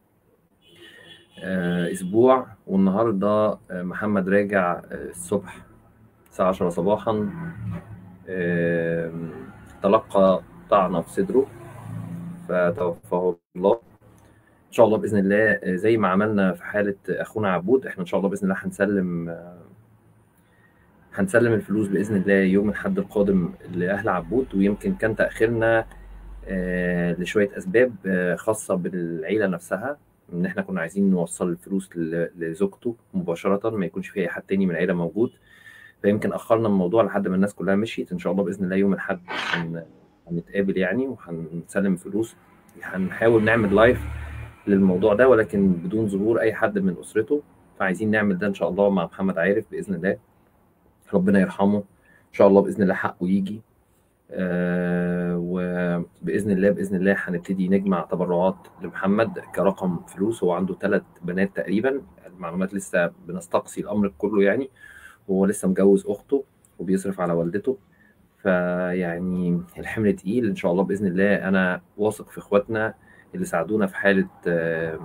آه، اسبوع والنهارده آه، محمد راجع آه، الصبح الساعه 10 صباحا آه، تلقى طعنه في صدره فتوفاه الله ان شاء الله باذن الله آه، زي ما عملنا في حاله اخونا عبود احنا ان شاء الله باذن الله هنسلم آه، هنسلم الفلوس باذن الله يوم الاحد القادم لاهل عبود ويمكن كان تاخيرنا آه، لشويه اسباب آه، خاصه بالعيله نفسها ان احنا كنا عايزين نوصل الفلوس ل- لزوجته مباشره ما يكونش في اي حد تاني من العيله موجود فيمكن اخرنا الموضوع لحد ما الناس كلها مشيت ان شاء الله باذن الله يوم الاحد هن- هنتقابل يعني وهنسلم فلوس هنحاول نعمل لايف للموضوع ده ولكن بدون ظهور اي حد من اسرته فعايزين نعمل ده ان شاء الله مع محمد عارف باذن الله ربنا يرحمه ان شاء الله باذن الله حقه يجي آه وباذن الله باذن الله هنبتدي نجمع تبرعات لمحمد كرقم فلوس هو عنده ثلاث بنات تقريبا المعلومات لسه بنستقصي الامر كله يعني وهو لسه مجوز اخته وبيصرف على والدته فيعني الحمل تقيل ان شاء الله باذن الله انا واثق في اخواتنا اللي ساعدونا في حاله آه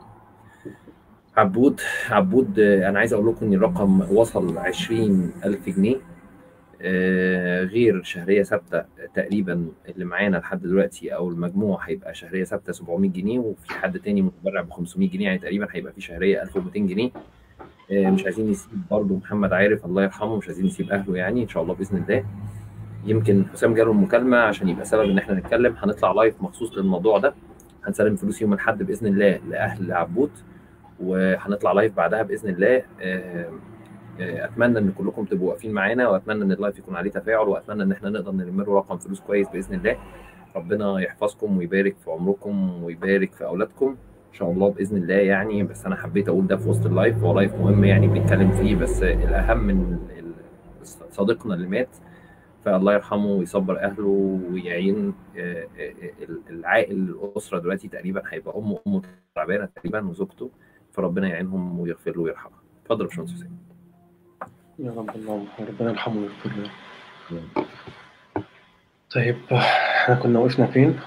عبود عبود آه، انا عايز اقول لكم ان الرقم وصل 20000 جنيه آه، غير شهريه ثابته تقريبا اللي معانا لحد دلوقتي او المجموع هيبقى شهريه ثابته 700 جنيه وفي حد تاني متبرع ب 500 جنيه يعني تقريبا هيبقى في شهريه 1200 جنيه آه، مش عايزين نسيب برضه محمد عارف الله يرحمه مش عايزين نسيب اهله يعني ان شاء الله باذن الله يمكن حسام جاله المكالمه عشان يبقى سبب ان احنا نتكلم هنطلع لايف مخصوص للموضوع ده هنسلم فلوس يوم الاحد باذن الله لاهل عبود وهنطلع لايف بعدها باذن الله آه، آه، اتمنى ان كلكم تبقوا واقفين معانا واتمنى ان اللايف يكون عليه تفاعل واتمنى ان احنا نقدر نلم له رقم فلوس كويس باذن الله ربنا يحفظكم ويبارك في عمركم ويبارك في اولادكم ان شاء الله باذن الله يعني بس انا حبيت اقول ده في وسط اللايف هو لايف مهم يعني بنتكلم فيه بس الاهم من ال- صديقنا اللي مات فالله يرحمه ويصبر اهله ويعين آه، آه، آه، العائل الاسره دلوقتي تقريبا هيبقى امه امه تعبانه تقريبا وزوجته فربنا يعينهم ويغفر له ويرحمه اتفضل يا باشمهندس حسين يا رب اللهم ربنا يرحمه ويغفر له طيب احنا كنا وقفنا فين؟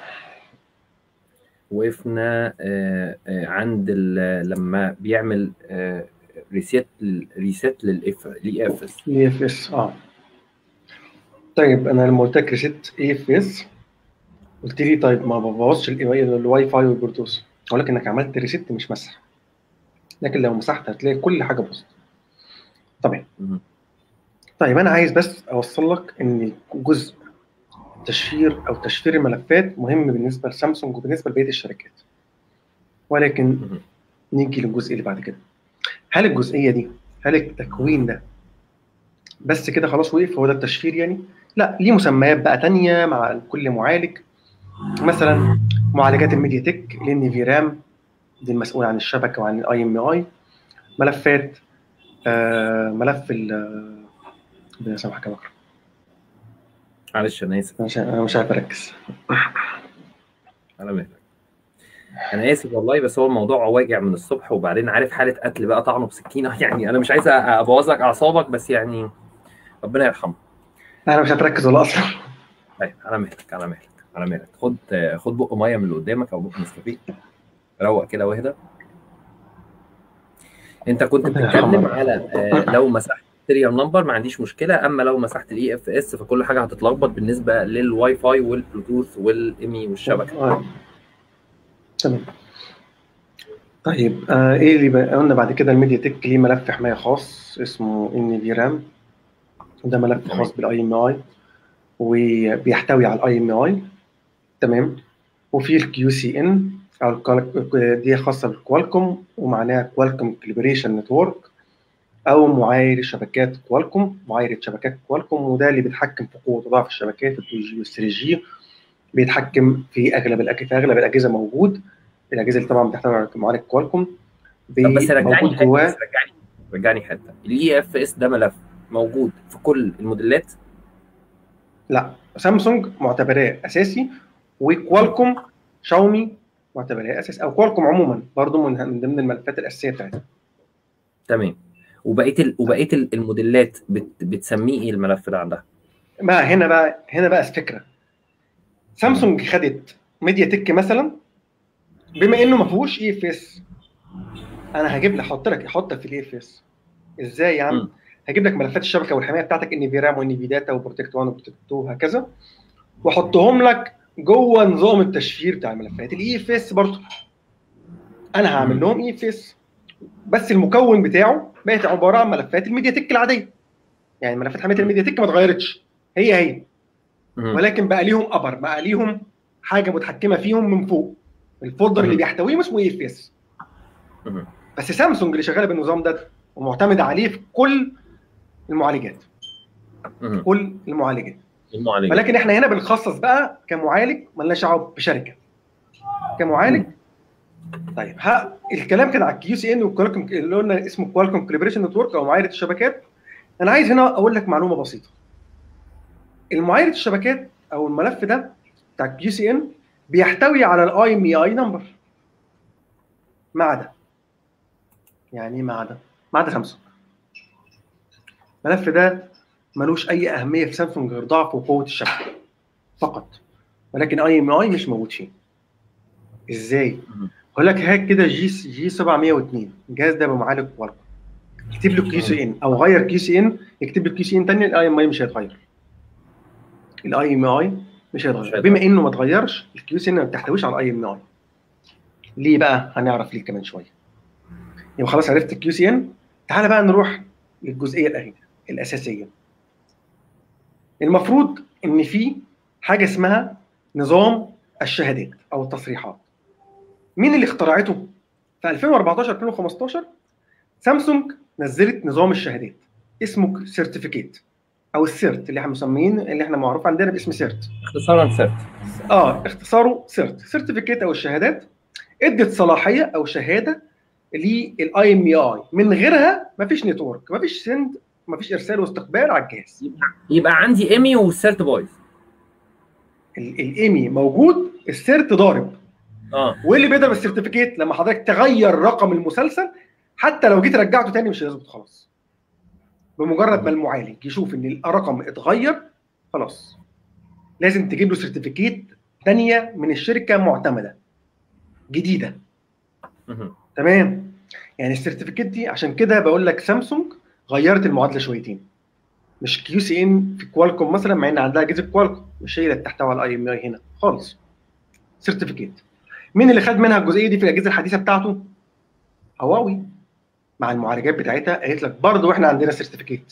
وقفنا آه، آه، عند ال- لما بيعمل ريسيت ريسيت للاف الاي اف اس اي اف اس اه طيب انا لما قلت لك ريست اي اف اس قلت لي طيب ما ببوظش ال- الواي فاي والبلوتوث اقول لك انك عملت ريست مش مسح لكن لو مسحت هتلاقي كل حاجه باظت طبعا طيب انا عايز بس اوصل لك ان جزء تشفير او تشفير الملفات مهم بالنسبه لسامسونج وبالنسبه لبقيه الشركات ولكن نيجي للجزء اللي بعد كده هل الجزئيه دي هل التكوين ده بس كده خلاص وقف هو ده التشفير يعني لا ليه مسميات بقى تانية مع كل معالج مثلا معالجات الميديا تك لان في رام دي المسؤول عن الشبكه وعن الاي ام اي ملفات آه ملف ال ربنا يسامحك يا بكر معلش انا اسف أنا مش انا مش عارف اركز على مهلك انا اسف والله بس هو الموضوع واجع من الصبح وبعدين عارف حاله قتل بقى طعنه بسكينه يعني انا مش عايز ابوظ لك اعصابك بس يعني ربنا يرحمه انا مش هتركز ولا اصلا طيب على مهلك على مهلك على مهلك خد خد بق ميه من اللي قدامك او بق نسكافيه روق كده واهدى انت كنت ربنا بتتكلم يرحمه. على آه، لو مسحت السيريال نمبر ما عنديش مشكله اما لو مسحت الاي اف اس فكل حاجه هتتلخبط بالنسبه للواي فاي والبلوتوث والامي والشبكه آه. تمام طيب آه ايه اللي بقى قلنا بعد كده الميديا تك ليه ملف حمايه خاص اسمه ان في رام ده ملف تمام. خاص بالاي ام اي وبيحتوي على الاي ام اي تمام وفي الكيو سي ان او الكال- دي خاصه بالكوالكوم ومعناها كوالكوم كليبريشن نتورك او معايير شبكات كوالكوم معايير شبكات كوالكوم وده اللي بيتحكم في قوه وضعف الشبكات ال 2 جي وال 3 جي بيتحكم في اغلب الأج- في اغلب الاجهزه موجود الاجهزه اللي طبعا بتحتوي على معالج كوالكوم بي- طب بس رجعني موجود حته جواه بس رجعني رجعني حته الاي اف اس ده ملف موجود في كل الموديلات لا سامسونج معتبراه اساسي وكوالكوم شاومي معتبراه اساسي او كوالكوم عموما برضو من من ضمن الملفات الاساسيه بتاعتها تمام وبقيه ال... وبقيه ال- الموديلات بت... بتسميه ايه الملف ده عندها؟ بقى هنا بقى هنا بقى الفكره سامسونج خدت ميديا تك مثلا بما انه ما فيهوش اي اف اس انا هجيب لك احط لك احطك في الاي اف اس ازاي يا عم مم. هجيب لك ملفات الشبكه والحمايه بتاعتك ان في رام وان في داتا وبروتكت 1 وبروتكت 2 وهكذا واحطهم لك جوه نظام التشفير بتاع الملفات الاي اف اس برضه انا هعمل مم. لهم اي اف اس بس المكون بتاعه بقت عباره عن ملفات الميديا تك العاديه يعني ملفات حمايه الميديا تك ما اتغيرتش هي هي مم. ولكن بقى ليهم ابر بقى ليهم حاجه متحكمه فيهم من فوق الفولدر اللي مم. بيحتويهم اسمه اي اف اس مم. بس سامسونج اللي شغاله بالنظام ده ومعتمده عليه في كل المعالجات مم. كل المعالجات المعالج ولكن احنا هنا بنخصص بقى كمعالج مالناش دعوه بشركه كمعالج طيب ها الكلام كان على الكيو سي ان والكوالكم اللي قلنا اسمه كوالكم كوليبريشن نتورك او معايره الشبكات انا عايز هنا اقول لك معلومه بسيطه المعايره الشبكات او الملف ده بتاع الكيو سي ان بيحتوي على الاي ام اي اي نمبر ما عدا يعني ايه ما عدا ما عدا سامسونج الملف ده ملوش اي اهميه في سامسونج غير ضعف وقوه الشبكه فقط ولكن اي ام اي مش موجود فيه ازاي مم. اقول لك هات كده جي جي 702 الجهاز ده بمعالج كوالكوم اكتب له كيو سي ان او غير كيو سي ان يكتب له كيو سي ان ثاني الاي ام اي مش هيتغير الاي ام اي مش مش هيتغير هيتغير. بما انه ما اتغيرش الكيو سي ان ما بتحتويش على الاي ام اي ليه بقى هنعرف ليه كمان شويه يبقى خلاص عرفت الكيو سي ان تعالى بقى نروح للجزئيه الاخيره الاساسيه المفروض ان في حاجه اسمها نظام الشهادات او التصريحات مين اللي اخترعته في 2014 2015 سامسونج نزلت نظام الشهادات اسمه سيرتيفيكيت او السيرت اللي احنا مسميين اللي احنا معروف عندنا باسم سيرت اختصارا سيرت اه اختصاره سيرت سيرتيفيكيت او الشهادات ادت صلاحيه او شهاده للاي ام اي من غيرها مفيش نتورك مفيش سند مفيش ارسال واستقبال على الجهاز يبقى عندي ايمي والسيرت بويز ال- الايمي موجود السيرت ضارب اه واللي بيضرب السيرتيفيكيت لما حضرتك تغير رقم المسلسل حتى لو جيت رجعته تاني مش هيظبط خلاص بمجرد ما المعالج يشوف ان الرقم اتغير خلاص لازم تجيب له سيرتيفيكيت ثانيه من الشركه معتمده جديده مهم. تمام يعني السيرتيفيكيت دي عشان كده بقول لك سامسونج غيرت المعادله شويتين مش كيو سي ان في كوالكوم مثلا مع ان عندها اجهزه كوالكوم مش هي اللي بتحتوي على الاي ام اي هنا خالص سيرتيفيكيت مين اللي خد منها الجزئيه دي في الاجهزه الحديثه بتاعته هواوي مع المعالجات بتاعتها قالت لك برضه احنا عندنا سيرتيفيكيت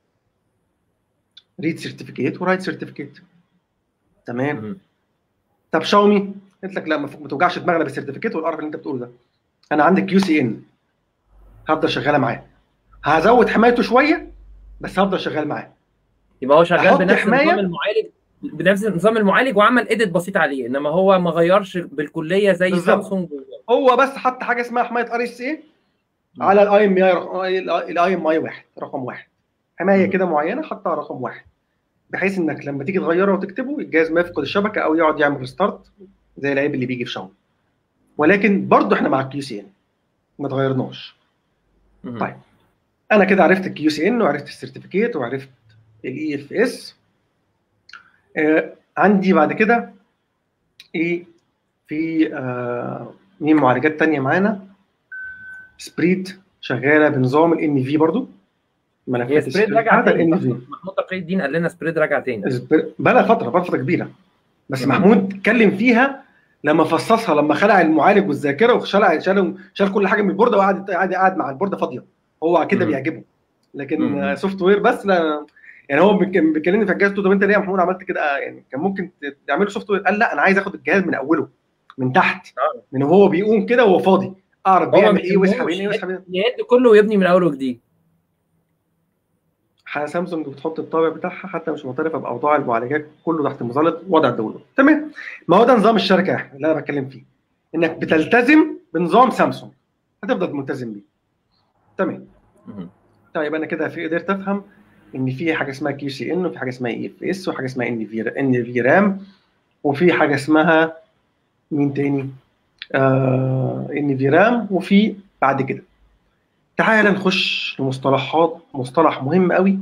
ريد سيرتيفيكيت ورايت سيرتيفيكيت تمام مهم. طب شاومي قلت لك لا ما ما توجعش دماغنا بالسيرتيفيكيت والقرف اللي انت بتقوله ده انا عندي كيو سي ان هفضل شغاله معاه هزود حمايته شويه بس هفضل شغال معاه يبقى هو شغال أحط بنفس حماية؟ نظام المعالج بنفس نظام المعالج وعمل ايديت بسيط عليه انما هو ما غيرش بالكليه زي بالظبط. سامسونج هو بس حط حاجه اسمها حمايه ار اس اي على الاي ام اي الاي ام اي واحد رقم واحد حمايه مم. كده معينه حطها رقم واحد بحيث انك لما تيجي تغيره وتكتبه الجهاز ما يفقد الشبكه او يقعد يعمل ريستارت زي العيب اللي بيجي في شاومي ولكن برضه احنا مع الكيو سي ان ما اتغيرناش مهم. طيب. انا كده عرفت الكيو سي ان وعرفت السيرتيفيكيت وعرفت الاي اف اس عندي بعد كده ايه في آه مين معالجات تانية معانا سبريت شغاله بنظام الان في برضو هي ملفات سبريد رجع هذا تاني الان في محمود تقي الدين قال لنا سبريد رجع تاني بقى فتره بقى فتره كبيره بس تمام. محمود اتكلم فيها لما فصصها لما خلع المعالج والذاكره وشال شال شال كل حاجه من البورده وقعد قاعد قاعد مع البورده فاضيه هو كده مم. بيعجبه لكن مم. آه، سوفت وير بس لا يعني هو بيك- بيكلمني في الجهاز قلت له طب انت ليه يا محمود عملت كده آه، يعني كان ممكن ت- تعمله سوفت وير قال لا انا عايز اخد الجهاز من اوله من تحت آه. من وهو بيقوم كده وهو فاضي اعرف هو بيعمل ما ايه ويسحب بيهموش ايه ويسحب ايه يعد كله ويبني من اول وجديد ح- سامسونج بتحط الطابع بتاعها حتى مش معترفه باوضاع المعالجات كله تحت مظله وضع الدوله تمام ما هو ده نظام الشركه يا احمد اللي انا بتكلم فيه انك بتلتزم بنظام سامسونج هتفضل ملتزم بيه تمام مهم. طيب انا كده في قدرت افهم ان في حاجه اسمها كيو سي ان وفي حاجه اسمها اي اف اس وحاجه اسمها ان في ان في رام وفي حاجه اسمها مين تاني؟ آه ان في رام وفي بعد كده تعال نخش لمصطلحات مصطلح مهم قوي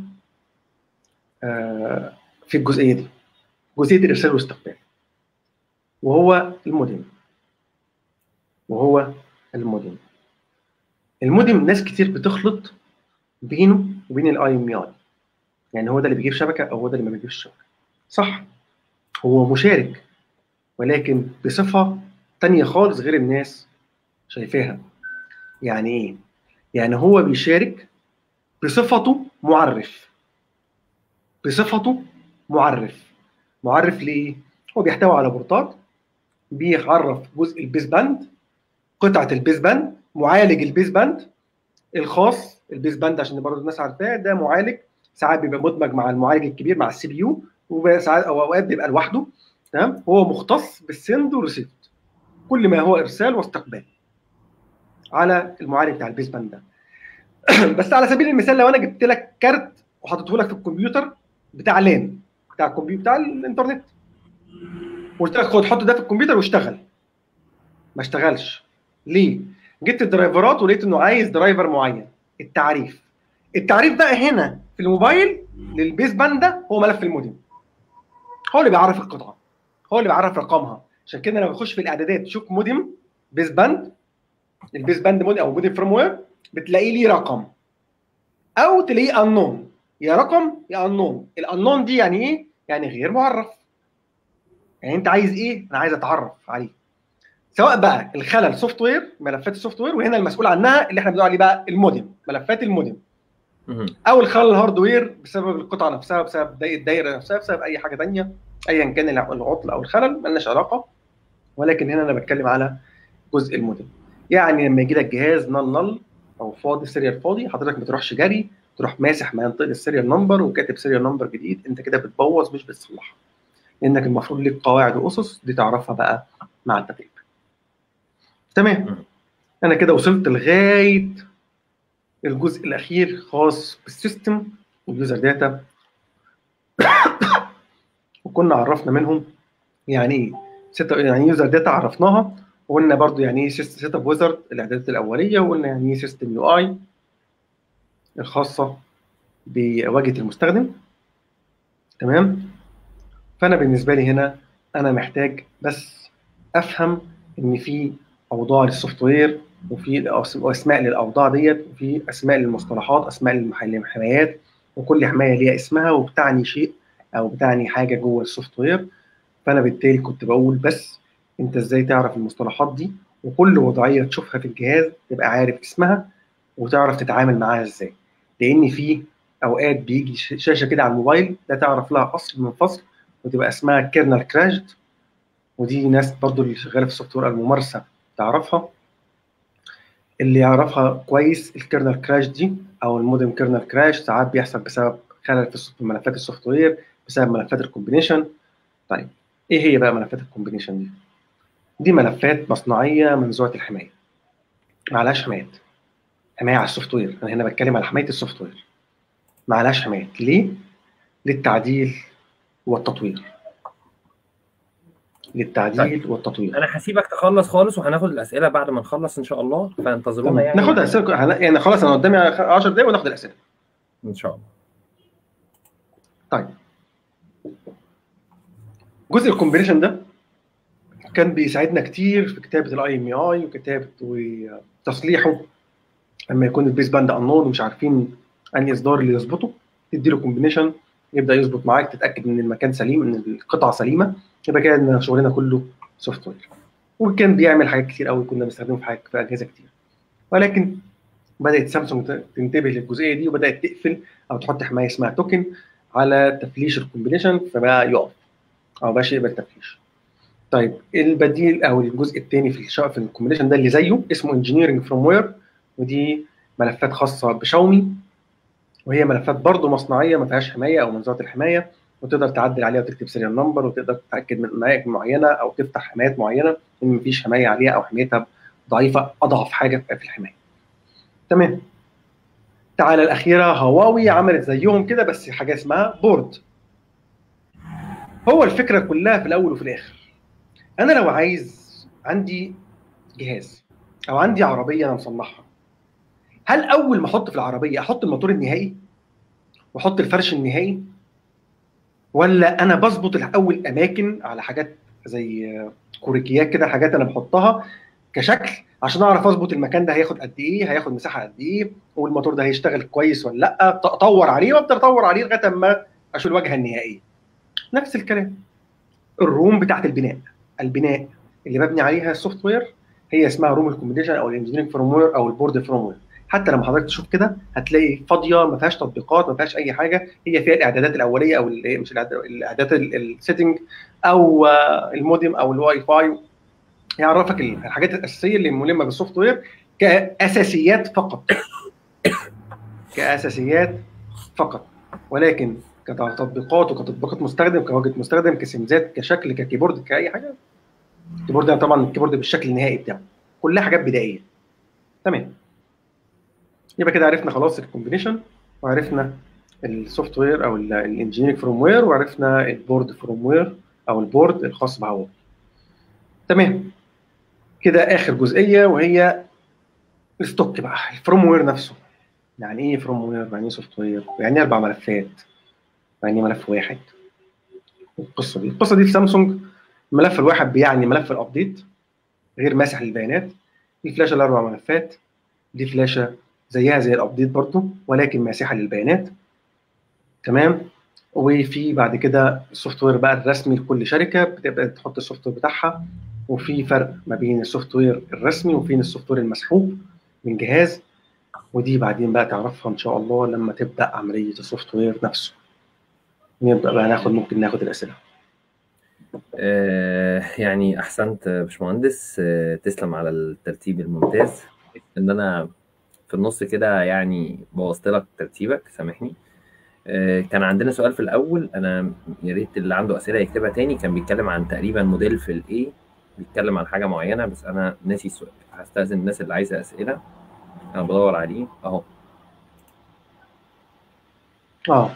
آه في الجزئيه دي جزئيه الارسال والاستقبال وهو المودم وهو المودم المودم ناس كتير بتخلط بينه وبين الاي ام اي يعني هو ده اللي بيجيب شبكه او هو ده اللي ما بيجيبش شبكه صح هو مشارك ولكن بصفه تانية خالص غير الناس شايفاها يعني ايه يعني هو بيشارك بصفته معرف بصفته معرف معرف ليه هو بيحتوي على بورتات بيعرف جزء البيس باند قطعه البيس باند معالج البيس باند الخاص البيس باند عشان برضه الناس عارفاه ده معالج ساعات بيبقى مدمج مع المعالج الكبير مع السي بي يو وساعات او اوقات بيبقى لوحده تمام هو مختص بالسند والريسيفت كل ما هو ارسال واستقبال على المعالج بتاع البيس باند ده بس على سبيل المثال لو انا جبت لك كارت وحطيته لك في الكمبيوتر بتاع لان بتاع الكمبيوتر بتاع الانترنت وقلت لك خد حط ده في الكمبيوتر واشتغل ما اشتغلش ليه؟ جبت الدرايفرات ولقيت انه عايز درايفر معين التعريف التعريف بقى هنا في الموبايل للبيس باند ده هو ملف المودم هو اللي بيعرف القطعه هو اللي بيعرف رقمها عشان كده لما بخش في الاعدادات تشوف مودم بيس باند البيس باند مودم او مودم فيرم وير بتلاقيه ليه رقم او تلاقيه انون يا رقم يا انون الانون دي يعني ايه يعني غير معرف يعني انت عايز ايه انا عايز اتعرف عليه سواء بقى الخلل سوفت وير ملفات السوفت وير وهنا المسؤول عنها اللي احنا بنقول عليه بقى المودم ملفات المودم او الخلل الهاردوير بسبب القطعه نفسها بسبب الدايره نفسها بسبب اي حاجه ثانيه ايا كان العطل او الخلل ملناش علاقه ولكن هنا انا بتكلم على جزء المودم يعني لما يجي لك جهاز نل نل او فاضي سيريال فاضي حضرتك ما تروحش جري تروح ماسح منطقه السيريال نمبر وكاتب سيريال نمبر جديد انت كده بتبوظ مش بتصلحها لانك المفروض ليك قواعد واسس دي تعرفها بقى مع التدريب تمام انا كده وصلت لغايه الجزء الاخير خاص بالسيستم واليوزر داتا وكنا عرفنا منهم يعني ايه يعني يوزر داتا عرفناها وقلنا برضو يعني ايه سيت اب ويزرد الاعدادات الاوليه وقلنا يعني ايه سيستم يو اي الخاصه بواجهه المستخدم تمام فانا بالنسبه لي هنا انا محتاج بس افهم ان في اوضاع للسوفت وير وفي اسماء للاوضاع ديت وفي اسماء للمصطلحات اسماء للحمايات وكل حمايه ليها اسمها وبتعني شيء او بتعني حاجه جوه السوفت وير فانا بالتالي كنت بقول بس انت ازاي تعرف المصطلحات دي وكل وضعيه تشوفها في الجهاز تبقى عارف اسمها وتعرف تتعامل معاها ازاي لان في اوقات بيجي شاشه كده على الموبايل لا تعرف لها اصل من فصل وتبقى اسمها كيرنل كراشد ودي ناس برضو اللي شغاله في السوفت وير الممارسه تعرفها اللي يعرفها كويس الكيرنل كراش دي او المودم كيرنل كراش ساعات بيحصل بسبب خلل في ملفات السوفت وير بسبب ملفات الكومبينيشن طيب ايه هي بقى ملفات الكومبينيشن دي دي ملفات مصنعيه منزوعه الحمايه معلهاش حمايات حمايه على السوفت وير انا هنا بتكلم على حمايه السوفت وير معلهاش حمايات ليه للتعديل والتطوير للتعديل طيب. والتطوير انا هسيبك تخلص خالص وهناخد الاسئله بعد ما نخلص ان شاء الله فانتظرونا يعني ناخد اسئله يعني خلاص انا قدامي 10 دقايق وناخد الاسئله ان شاء الله طيب جزء الكومبينيشن ده كان بيساعدنا كتير في كتابه الاي ام اي وكتابه وتصليحه لما يكون البيس باند انون ومش عارفين انهي اصدار اللي يظبطه تدي له كومبينيشن يبدا يظبط معاك تتاكد ان المكان سليم ان القطعه سليمه يبقى كده ان شغلنا كله سوفت وير وكان بيعمل حاجات كتير قوي كنا بنستخدمه في حاجات في اجهزه كتير ولكن بدات سامسونج تنتبه للجزئيه دي وبدات تقفل او تحط حمايه اسمها توكن على تفليش الكومبينيشن فبقى يقف او بقاش يقبل تفليش طيب البديل او الجزء الثاني في الشا في الكومبينيشن ده اللي زيه اسمه انجينيرنج فروم وير ودي ملفات خاصه بشاومي وهي ملفات برضه مصنعيه ما فيهاش حمايه او منظومه الحمايه وتقدر تعدل عليها وتكتب سيريال نمبر وتقدر تتاكد من اماكن معينه او تفتح حمايات معينه ان مفيش حمايه عليها او حمايتها ضعيفه اضعف حاجه في الحمايه. تمام. تعالى الاخيره هواوي عملت زيهم كده بس حاجه اسمها بورد هو الفكره كلها في الاول وفي الاخر انا لو عايز عندي جهاز او عندي عربيه انا مصنعها هل اول ما احط في العربيه احط الموتور النهائي واحط الفرش النهائي ولا انا بظبط الاول اماكن على حاجات زي كوريكيات كده حاجات انا بحطها كشكل عشان اعرف اظبط المكان ده هياخد قد ايه هياخد مساحه قد ايه والموتور ده هيشتغل كويس ولا لا اطور عليه وافضل اطور عليه لغايه اما اشوف الواجهه النهائيه نفس الكلام الروم بتاعت البناء البناء اللي مبني عليها السوفت وير هي اسمها روم الكومبيتيشن او الانجينيرنج فروم وير او البورد فروم وير حتى لما حضرتك تشوف كده هتلاقي فاضيه ما فيهاش تطبيقات ما فيهاش اي حاجه هي فيها الاعدادات الاوليه او مش الاعدادات السيتنج او المودم او الواي فاي يعرفك الحاجات الاساسيه اللي ملمه بالسوفت وير كاساسيات فقط كاساسيات فقط ولكن كتطبيقات وكتطبيقات مستخدم كواجهه مستخدم كسمزات كشكل ككيبورد كاي حاجه الكيبورد طبعا الكيبورد بالشكل النهائي بتاعه كلها حاجات بدائيه تمام يبقى كده عرفنا خلاص الكومبينيشن وعرفنا السوفت وير او الانجينيرنج فروم وير وعرفنا البورد فروم وير او البورد الخاص بهواوي تمام كده اخر جزئيه وهي الستوك بقى الفروم وير نفسه يعني ايه فروم وير يعني ايه سوفت وير يعني ايه اربع ملفات يعني ايه ملف واحد القصه دي القصه دي في سامسونج الملف الواحد بيعني ملف الابديت غير ماسح للبيانات الفلاشه الاربع ملفات دي فلاشه زيها زي الابديت برضو ولكن ماسحه للبيانات تمام وفي بعد كده السوفت وير بقى الرسمي لكل شركه بتبدا تحط السوفت وير بتاعها وفي فرق ما بين السوفت وير الرسمي وبين السوفت وير المسحوب من جهاز ودي بعدين بقى تعرفها ان شاء الله لما تبدا عمليه السوفت وير نفسه نبدا بقى ناخد ممكن ناخد الاسئله آه يعني احسنت يا باشمهندس آه تسلم على الترتيب الممتاز ان انا في النص كده يعني بوظت لك ترتيبك سامحني آه كان عندنا سؤال في الاول انا يا ريت اللي عنده اسئله يكتبها تاني كان بيتكلم عن تقريبا موديل في الاي بيتكلم عن حاجه معينه بس انا ناسي السؤال هستاذن الناس اللي عايزه اسئله انا بدور عليه اهو اه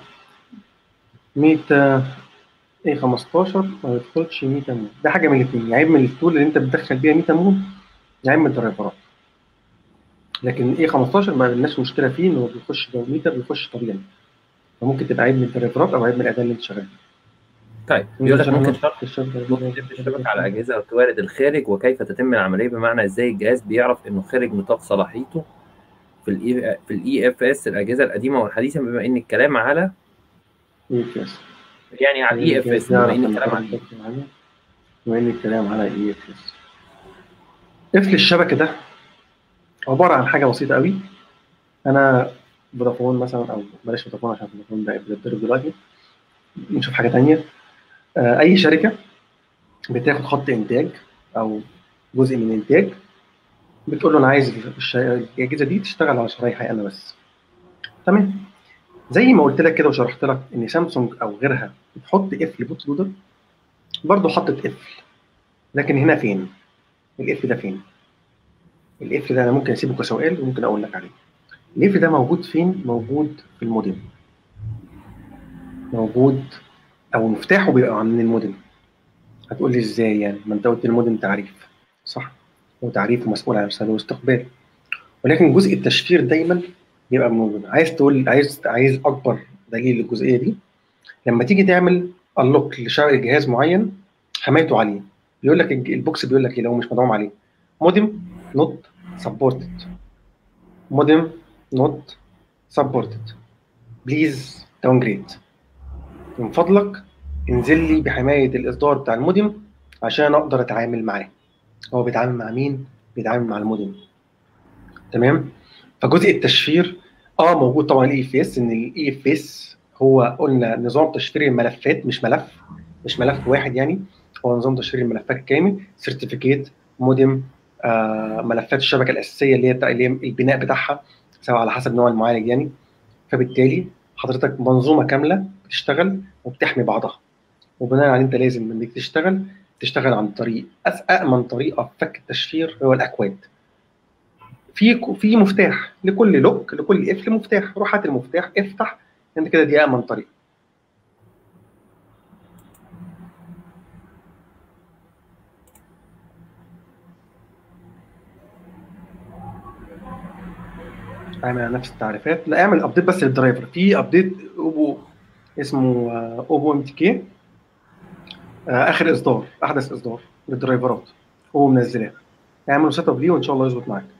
100 ايه 15 ما يدخلش 100 مود ده حاجه من الاثنين يا اما من التول اللي انت بتدخل بيها 100 مود يا اما الدرايفرات لكن ايه 15 ما لناش مشكله فيه انه بيخش لو ميتر بيخش طبيعي فممكن تبقى عيب من الدرايفرات او عيب من الاداه اللي انت شغال طيب بيقول لك ممكن شرح الشبكه على اجهزه وتوارد الخارج وكيف تتم العمليه بمعنى ازاي الجهاز بيعرف انه خارج نطاق صلاحيته في الاي في الاي اف اس الاجهزه القديمه والحديثه بما ان الكلام على اي اف اس يعني على الاي اف اس بما ان الكلام على بما ان الكلام على اي اف اس قفل الشبكه ده عباره عن حاجه بسيطه قوي انا فودافون مثلا او بلاش فودافون عشان فودافون ده بيتضرب دلوقتي نشوف حاجه ثانيه اي شركه بتاخد خط انتاج او جزء من انتاج بتقول له انا عايز الاجهزه دي تشتغل على شرايحي انا بس تمام زي ما قلت لك كده وشرحت لك ان سامسونج او غيرها بتحط قفل بوت لودر برضه حطت قفل لكن هنا فين؟ القفل ده فين؟ القفل ده انا ممكن اسيبه كسؤال وممكن اقول لك عليه القفل ده موجود فين؟ موجود في المودم موجود او مفتاحه بيبقى من المودم هتقول لي ازاي يعني ما انت قلت المودم تعريف صح هو تعريف ومسؤول عن ارسال واستقبال ولكن جزء التشفير دايما بيبقى من المودم عايز تقول عايز عايز اكبر دليل للجزئيه دي لما تيجي تعمل انلوك لجهاز معين حمايته عليه بيقول لك البوكس بيقول لك ايه لو مش مدعوم عليه مودم نوت سبورتد مودم نوت سبورتد بليز داون جريد من فضلك انزل لي بحمايه الاصدار بتاع المودم عشان اقدر اتعامل معاه هو بيتعامل مع مين بيتعامل مع المودم تمام فجزء التشفير اه موجود طبعا الاي اف اس ان الاي اف اس هو قلنا نظام تشفير الملفات مش ملف مش ملف واحد يعني هو نظام تشفير الملفات كامل سيرتيفيكيت مودم آه ملفات الشبكه الاساسيه اللي هي بتاع اللي هي البناء بتاعها سواء على حسب نوع المعالج يعني فبالتالي حضرتك منظومه كامله بتشتغل وبتحمي بعضها وبناء على انت لازم انك تشتغل تشتغل عن طريق امن طريقه في فك التشفير هو الاكواد في في مفتاح لكل لوك لكل قفل مفتاح روح هات المفتاح افتح انت كده دي امن طريق اعمل نفس التعريفات لا اعمل ابديت بس للدرايفر في ابديت اوبو اسمه اوبو ام تي كي اخر اصدار احدث اصدار للدرايفرات هو منزلاه اعملوا سيت اب ليه وان شاء الله يظبط معاك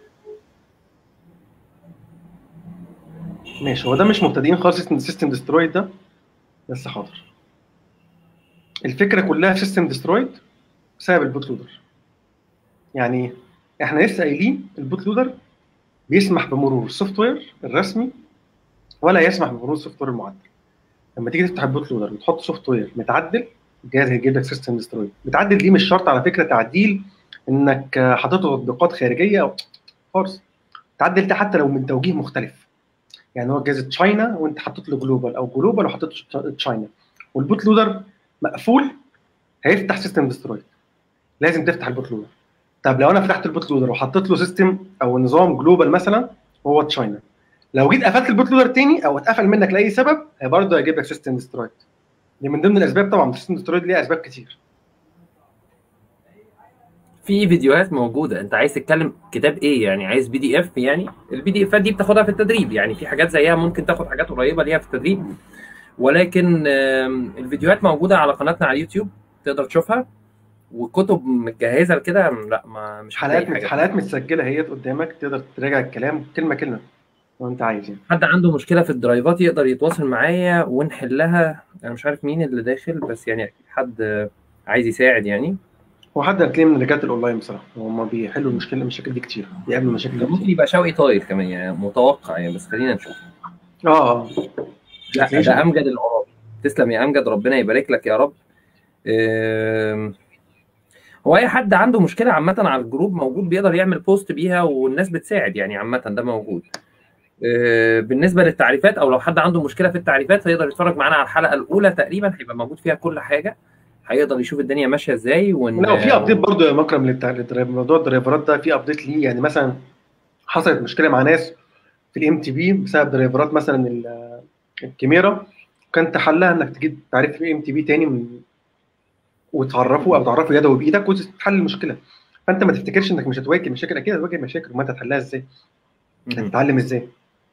ماشي هو ده مش مبتدئين خالص سيستم ديسترويد ده بس حاضر الفكره كلها في سيستم ديسترويد بسبب البوت لودر يعني احنا لسه قايلين البوت لودر بيسمح بمرور السوفت وير الرسمي ولا يسمح بمرور السوفت وير المعدل لما تيجي تفتح البوت لودر وتحط سوفت وير متعدل الجهاز هيجيب لك سيستم ديسترويد متعدل دي مش شرط على فكره تعديل انك حاطط له تطبيقات خارجيه او خالص تعدل ده حتى لو من توجيه مختلف يعني هو جهاز تشاينا وانت حطيت له جلوبال او جلوبال وحطيت تشاينا والبوت لودر مقفول هيفتح سيستم ديسترويد لازم تفتح البوت لودر طب لو انا فتحت البوت لودر وحطيت له سيستم او نظام جلوبال مثلا وهو تشاينا لو جيت قفلت البوت لودر تاني او اتقفل منك لاي سبب برضه هيجيب لك سيستم ديسترويد دي من ضمن الاسباب طبعا سيستم ديسترويد ليها اسباب كتير في فيديوهات موجوده انت عايز تتكلم كتاب ايه يعني عايز بي دي اف يعني البي دي افات دي بتاخدها في التدريب يعني في حاجات زيها ممكن تاخد حاجات قريبه ليها في التدريب ولكن الفيديوهات موجوده على قناتنا على اليوتيوب تقدر تشوفها وكتب متجهزه كده لا ما مش حلقات مت... حلقات متسجله هي قدامك تقدر تراجع الكلام كلمه كلمه لو انت عايز يعني حد عنده مشكله في الدرايفات يقدر يتواصل معايا ونحلها انا مش عارف مين اللي داخل بس يعني حد عايز يساعد يعني هو حد هتلاقيه من رجاله الاونلاين بصراحه هم بيحلوا المشكله المشاكل دي كتير بيقابلوا مشاكل ممكن كتير. يبقى شوقي طاير كمان يعني متوقع يعني بس خلينا نشوف اه لا ده امجد العرابي تسلم يا امجد ربنا يبارك لك يا رب هو اي حد عنده مشكله عامه على الجروب موجود بيقدر يعمل بوست بيها والناس بتساعد يعني عامه ده موجود بالنسبه للتعريفات او لو حد عنده مشكله في التعريفات هيقدر يتفرج معانا على الحلقه الاولى تقريبا هيبقى موجود فيها كل حاجه هيقدر يشوف الدنيا ماشيه ازاي ون... لا وفي ابديت برضه يا مكرم للموضوع الدرايفرات ده في ابديت ليه يعني مثلا حصلت مشكله مع ناس في الام تي بي بسبب درايفرات مثلا الكاميرا كان حلها انك تجيب تعريف الام تي بي تاني من وتعرفه او تعرفه يدوي بايدك وتحل المشكله فانت ما تفتكرش انك مش هتواجه مشاكل اكيد هتواجه مشاكل وما انت هتحلها ازاي؟ هتتعلم ازاي؟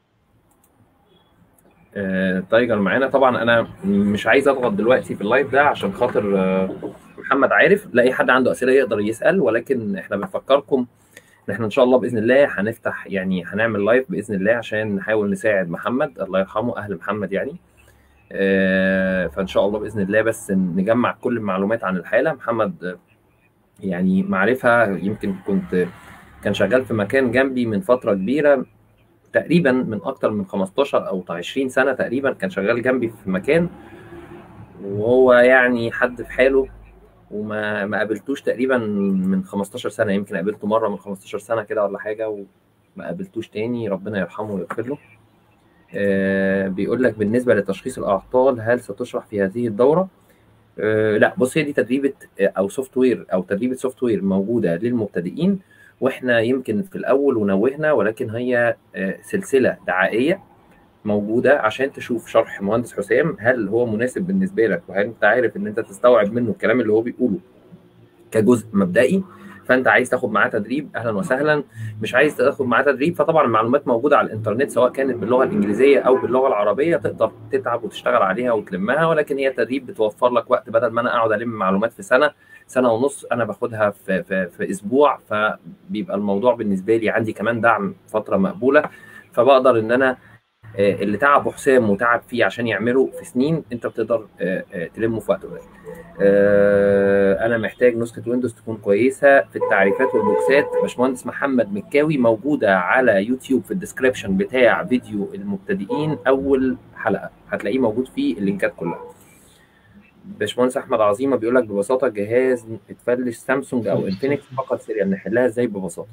آه، تايجر معانا طبعا انا مش عايز اضغط دلوقتي في اللايف ده عشان خاطر آه، محمد عارف لا اي حد عنده اسئله يقدر يسال ولكن احنا بنفكركم ان احنا ان شاء الله باذن الله هنفتح يعني هنعمل لايف باذن الله عشان نحاول نساعد محمد الله يرحمه اهل محمد يعني آه، فان شاء الله باذن الله بس نجمع كل المعلومات عن الحاله محمد يعني معرفه يمكن كنت كان شغال في مكان جنبي من فتره كبيره تقريبا من اكتر من 15 او 20 سنه تقريبا كان شغال جنبي في مكان وهو يعني حد في حاله وما ما قابلتوش تقريبا من 15 سنه يمكن قابلته مره من 15 سنه كده ولا حاجه وما قابلتوش تاني ربنا يرحمه ويغفر له آه بيقول لك بالنسبه لتشخيص الاعطال هل ستشرح في هذه الدوره آه لا بص هي دي تدريبه او سوفت وير او تدريبه سوفت وير موجوده للمبتدئين واحنا يمكن في الاول ونوهنا ولكن هي سلسله دعائيه موجوده عشان تشوف شرح مهندس حسام هل هو مناسب بالنسبه لك وهل انت عارف ان انت تستوعب منه الكلام اللي هو بيقوله كجزء مبدئي فانت عايز تاخد معاه تدريب اهلا وسهلا مش عايز تاخد معاه تدريب فطبعا المعلومات موجوده على الانترنت سواء كانت باللغه الانجليزيه او باللغه العربيه تقدر تتعب وتشتغل عليها وتلمها ولكن هي تدريب بتوفر لك وقت بدل ما انا اقعد الم معلومات في سنه سنه ونص انا باخدها في, في, في اسبوع فبيبقى الموضوع بالنسبه لي عندي كمان دعم فتره مقبوله فبقدر ان انا اللي تعبه حسام وتعب فيه عشان يعمله في سنين انت بتقدر تلمه في وقت قليل. انا محتاج نسخه ويندوز تكون كويسه في التعريفات والبوكسات باشمهندس محمد مكاوي موجوده على يوتيوب في الديسكربشن بتاع فيديو المبتدئين اول حلقه هتلاقيه موجود فيه اللينكات كلها. باشمهندس احمد عظيمه بيقول لك ببساطه جهاز اتفلش سامسونج او انفينكس فقط سيريال نحلها ازاي ببساطه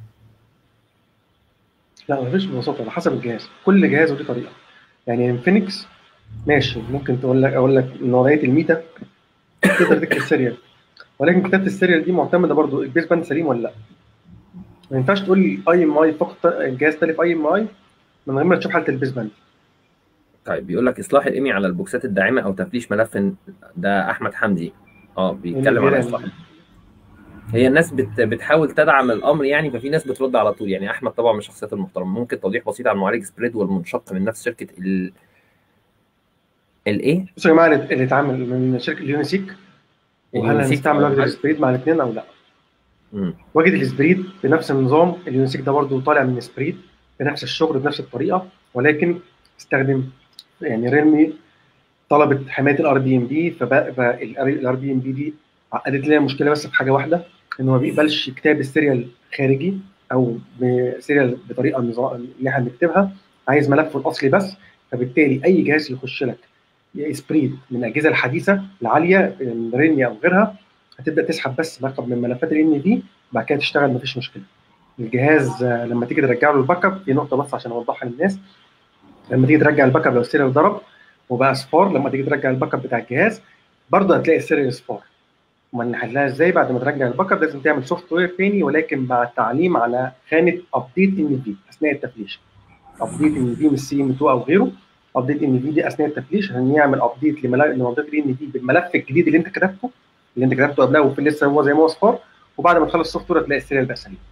لا مفيش ببساطه على حسب الجهاز كل جهاز وليه طريقه يعني انفينكس ماشي ممكن تقول لك اقول لك نوعيه الميتا تقدر تكتب سيريال ولكن كتابه السيريال دي معتمده برضو البيس باند سليم ولا لا ما ينفعش تقول لي اي ام اي فقط الجهاز تالف اي ام اي من غير ما تشوف حاله البيس باند طيب بيقول لك اصلاح الايمي على البوكسات الداعمه او تفليش ملف ده احمد حمدي اه بيتكلم على اصلاح هي الناس بت بتحاول تدعم الامر يعني ففي ناس بترد على طول يعني احمد طبعا من الشخصيات المحترمه ممكن توضيح بسيط عن معالج سبريد والمنشق من نفس شركه ال الايه؟ بصوا يا جماعه اللي اتعمل من شركه اليونيسيك وهل هنستعمل واجد السبريد مع الاثنين او لا؟ مم. واجد السبريد بنفس النظام اليونيسيك ده برضه طالع من سبريد بنفس الشغل بنفس الطريقه ولكن استخدم يعني ريلمي طلبت حمايه الار بي ام بي فالار بي ام بي دي عقدت لنا مشكله بس في حاجه واحده انه ما بيقبلش كتاب السيريال خارجي او سيريال بطريقه النظام اللي احنا بنكتبها عايز ملفه الاصلي بس فبالتالي اي جهاز يخش لك يا سبريد من الاجهزه الحديثه العاليه من رينيا او غيرها هتبدا تسحب بس رقم من ملفات الان في بعد كده تشتغل مفيش مشكله الجهاز لما تيجي ترجع له الباك اب في نقطه بس عشان اوضحها للناس لما تيجي ترجع الباك اب لو السيريال ضرب وبقى اصفار لما تيجي ترجع الباك اب بتاع الجهاز برضه هتلاقي السيريال اصفار امال نحلها ازاي بعد ما ترجع الباك اب لازم تعمل سوفت وير تاني ولكن مع التعليم على خانه ابديت ان في اثناء التفليش ابديت ان في مش سي ام 2 او غيره ابديت ان في دي اثناء التفليش عشان يعمل ابديت لمنطقه الان في بالملف الجديد اللي انت كتبته اللي انت كتبته قبلها وفي لسه هو زي ما هو صفار وبعد ما تخلص السوفت وير هتلاقي السيريال بقى سليم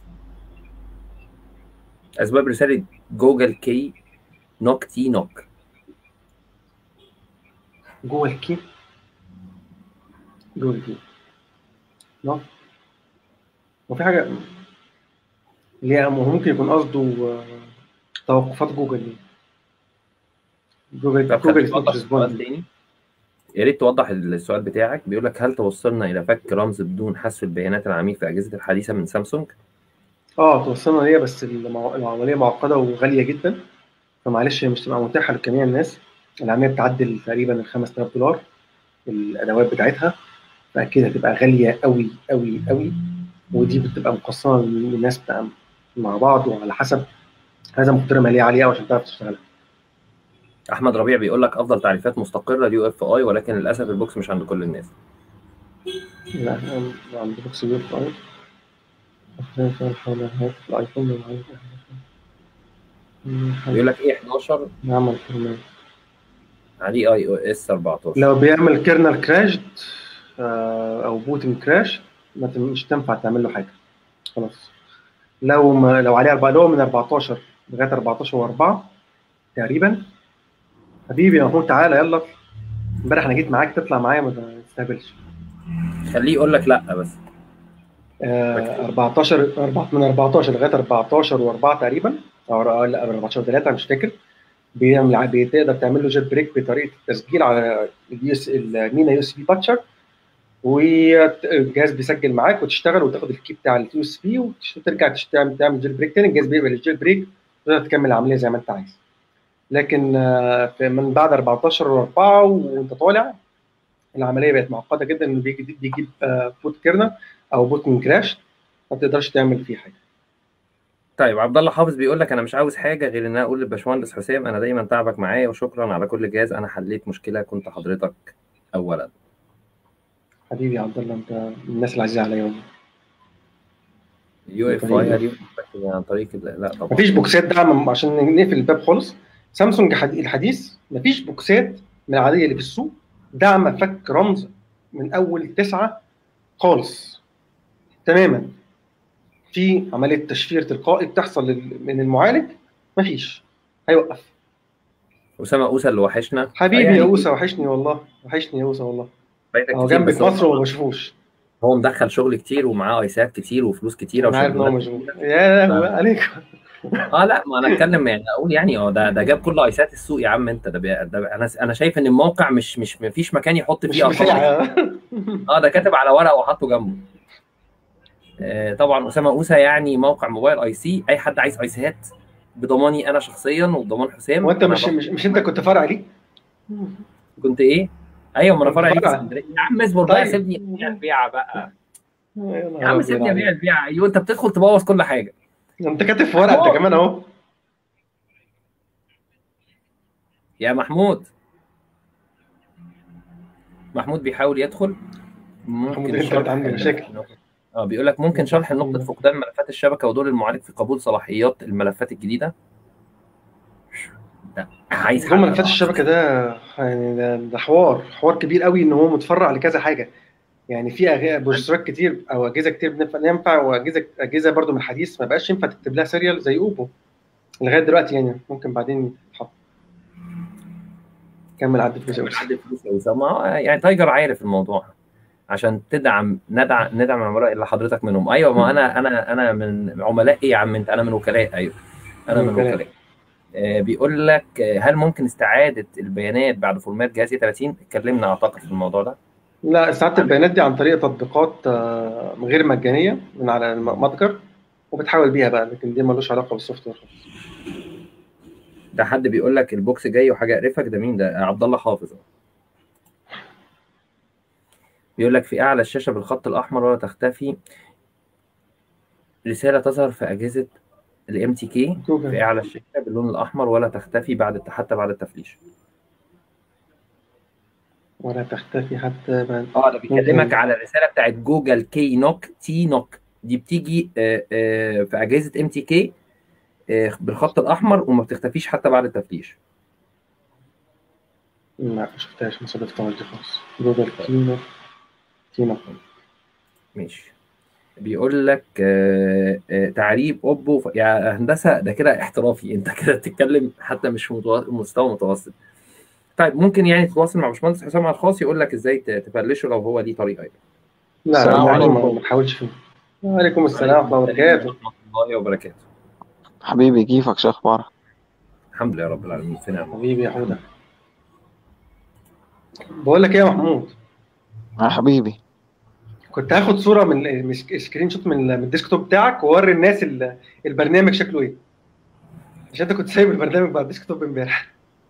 اسباب رساله جوجل كي نوك تي نوك جوه الكي جوه الكي نو وفي حاجه اللي هي ممكن يكون قصده توقفات جوجل دي جوجل جوجل تاني يا ريت توضح السؤال بتاعك بيقول لك هل توصلنا الى فك رمز بدون حذف البيانات العميق في الاجهزه الحديثه من سامسونج؟ اه توصلنا ليها بس العمليه معقده وغاليه جدا فمعلش هي مش تبقى متاحه لجميع الناس العمليه بتعدل تقريبا ال 5000 دولار الادوات بتاعتها فاكيد هتبقى غاليه قوي قوي قوي ودي بتبقى مقسمه للناس مع بعض وعلى حسب هذا مقدره ماليه عاليه عشان تعرف تشتغلها احمد ربيع بيقول لك افضل تعريفات مستقره اليو اف اي ولكن للاسف البوكس مش عند كل الناس لا عند بوكس اليو اف اي حول الايفون بيقول لك ايه 11 نعمل كرنل عليه اي او اس 14 لو بيعمل كيرنل كراش او بوتن كراش مش تنفع تعمل له حاجه خلاص لو ما لو عليه أربعة لو من 14 لغايه 14 و4 تقريبا حبيبي يا محمود تعالى يلا امبارح انا جيت معاك تطلع معايا ما تستهبلش خليه يقول لك لا بس آه 14 4 من 14 لغايه 14 و4 تقريبا او لا 14 3 مش فاكر بيعمل بتقدر تعمل له جيت بريك بطريقه التسجيل على اليوس المينا يو اس بي باتشر والجهاز بيسجل معاك وتشتغل وتاخد الكي بتاع اليو اس بي وترجع تعمل تعمل جيل بريك تاني الجهاز بيقبل الجيل بريك تقدر تكمل العمليه زي ما انت عايز لكن من بعد 14 و4 وانت طالع العمليه بقت معقده جدا انه بيجي بيجيب بوت كيرنر او بوت من كراش ما تقدرش تعمل فيه حاجه طيب عبد الله حافظ بيقول لك انا مش عاوز حاجه غير ان انا اقول للباشمهندس حسام انا دايما تعبك معايا وشكرا على كل جهاز انا حليت مشكله كنت حضرتك اولا حبيبي يا عبد الله انت من الناس العزيزه عليا والله يو اف اي عن طريق لا طبعا مفيش بوكسات دعم عشان نقفل الباب خالص سامسونج الحديث مفيش بوكسات من العاديه اللي في السوق دعم فك رمز من اول تسعه خالص تماما في عمليه تشفير تلقائي بتحصل من المعالج مفيش هيوقف اسامه اوسه اللي وحشنا حبيبي يا اوسه وحشني والله وحشني يا اوسه والله هو جنبي في مصر وما بشوفوش هو مدخل شغل كتير ومعاه ايسات كتير وفلوس كتيره انا عارف ان هو مشغول يا لهوي عليك اه لا ما انا اتكلم يعني اقول يعني اه ده ده جاب كل ايسات السوق يا عم انت ده, ده انا انا شايف ان الموقع مش مش ما فيش مكان يحط فيه ارقام اه ده كاتب على ورقه وحطه جنبه آه طبعا اسامه اوسه يعني موقع موبايل اي سي اي حد عايز ايسات بضماني انا شخصيا وبضمان حسام وانت مش مش, مش انت كنت فرع ليه؟ كنت ايه؟ ايوه ما انا فرع ليه في اسكندريه يا عم اصبر بقى سيبني ابيع البيعه بقى يا عم سيبني ابيع البيعه ايوه انت بتدخل تبوظ كل حاجه انت كاتب في ورقه انت كمان اهو يا محمود محمود بيحاول يدخل محمود انت عندي مشاكل اه بيقول لك ممكن شرح نقطة فقدان ملفات الشبكة ودور المعالج في قبول صلاحيات الملفات الجديدة ده عايز هم ملفات الشبكه ده يعني ده, ده حوار حوار كبير قوي ان هو متفرع لكذا حاجه يعني في أغ- بروسيسورات كتير او اجهزه كتير بنف- ينفع واجهزه اجهزه برضو من الحديث ما بقاش ينفع تكتب لها سيريال زي اوبو لغايه دلوقتي يعني ممكن بعدين يتحط كمل عدد فلوس يا أستاذ. حد فلوس يا أسامة آه، يعني تايجر عارف الموضوع عشان تدعم ندعم ندعم العملاء اللي حضرتك منهم ايوه ما انا انا انا من عملاء ايه يا عم انت انا من وكلاء ايوه انا من من وكلاء. وكلاء آه، بيقول لك آه، هل ممكن استعاده البيانات بعد فورمات جهاز 30 اتكلمنا اعتقد في الموضوع ده لا استعاده البيانات دي عن طريق تطبيقات آه، غير مجانيه من على المتجر وبتحاول بيها بقى لكن دي ملوش علاقه بالسوفت وير خالص ده حد بيقول لك البوكس جاي وحاجه اقرفك ده مين ده عبد الله حافظ بيقول لك في اعلى الشاشه بالخط الاحمر ولا تختفي رساله تظهر في اجهزه الام تي كي في جوجل اعلى الشاشه باللون الاحمر ولا تختفي بعد حتى بعد التفليش ولا تختفي حتى بعد اه ده بيكلمك ممكن. على الرساله بتاعت جوجل كي نوك تي نوك دي بتيجي آه، آه، في اجهزه ام تي كي بالخط الاحمر وما بتختفيش حتى بعد التفليش لا ما شفتهاش ما صادفتهاش دي خالص جوجل كينو كينو ماشي بيقول لك آه، آه، تعريب اوبو ف- يا هندسه ده كده احترافي انت كده بتتكلم حتى مش متو- مستوى متوسط طيب ممكن يعني تتواصل مع باشمهندس حسام على الخاص يقول لك ازاي ت- تفلشه لو هو ليه طريقه يعني. لا السلام لا يعني عليكم. ما ما تحاولش فيه وعليكم السلام ورحمه الله وبركاته ورحمه الله وبركاته حبيبي كيفك شو اخبارك؟ الحمد لله رب العالمين في نعمه حبيبي يا حوده بقول لك ايه يا محمود يا حبيبي كنت هاخد صوره من من سكرين شوت من من الديسكتوب بتاعك واوري الناس ال- البرنامج شكله ايه عشان انت كنت سايب البرنامج بعد الديسكتوب امبارح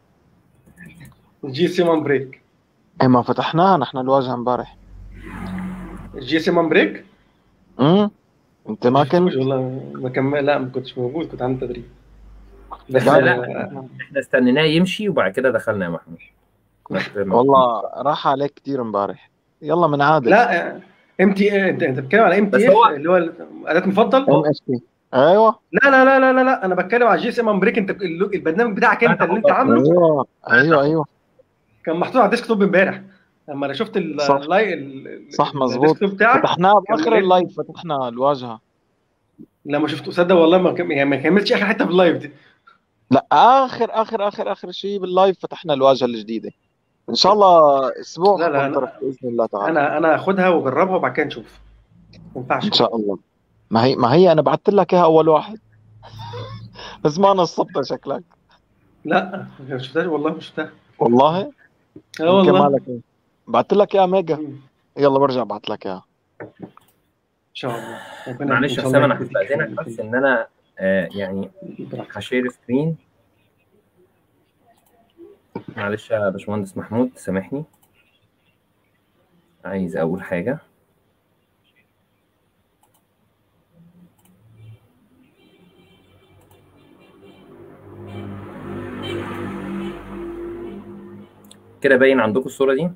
الجي سي مان بريك ايه ما فتحناها نحن الواجهه امبارح الجي سي مان بريك امم انت ما كنت والله ما كمل لا ما كنتش موجود كنت عندي تدريب بس لا، لا احنا استنيناه يمشي وبعد كده دخلنا يا محمود والله راح عليك كثير امبارح يلا من عادل لا ام تي انت انت بتتكلم على ام بس تي هو- اللي هو اداه مفضل ام اس بي ايوه لا لا لا لا لا, لا. انا بتكلم على جي سي ام بريك انت ال- البرنامج بتاعك انت اللي انت عامله ايوه ايوه ايوه كان محطوط على الديسكتوب امبارح لما انا شفت ال- صح. اللاي ال- صح، مظبوط. الديسكتوب بتاعك فتحناها باخر كان- اللايف فتحنا الواجهه لما شفته صدق والله ما كم... يعني ما كملتش اخر حته في اللايف دي لا اخر اخر اخر اخر شيء باللايف فتحنا الواجهه الجديده ان شاء الله اسبوع لا، لا، لا. حنطرح باذن الله تعالى انا انا هاخدها واجربها وبعد كده نشوف ما ينفعش ان شاء الله ما هي ما هي انا بعثت لك اياها اول واحد بس ما نصبتها شكلك لا ما شفتهاش والله ما شفتها والله اه يمكن والله مالك إيه. بعثت لك اياها ميجا مم. يلا برجع بعث لك اياها ان شاء الله ربنا معلش إن يا شاء حسام الله انا يهديك. هستأذنك بس ان انا آه يعني براحتك. هشير سكرين معلش يا باشمهندس محمود سامحني عايز اقول حاجه كده باين عندكم الصوره دي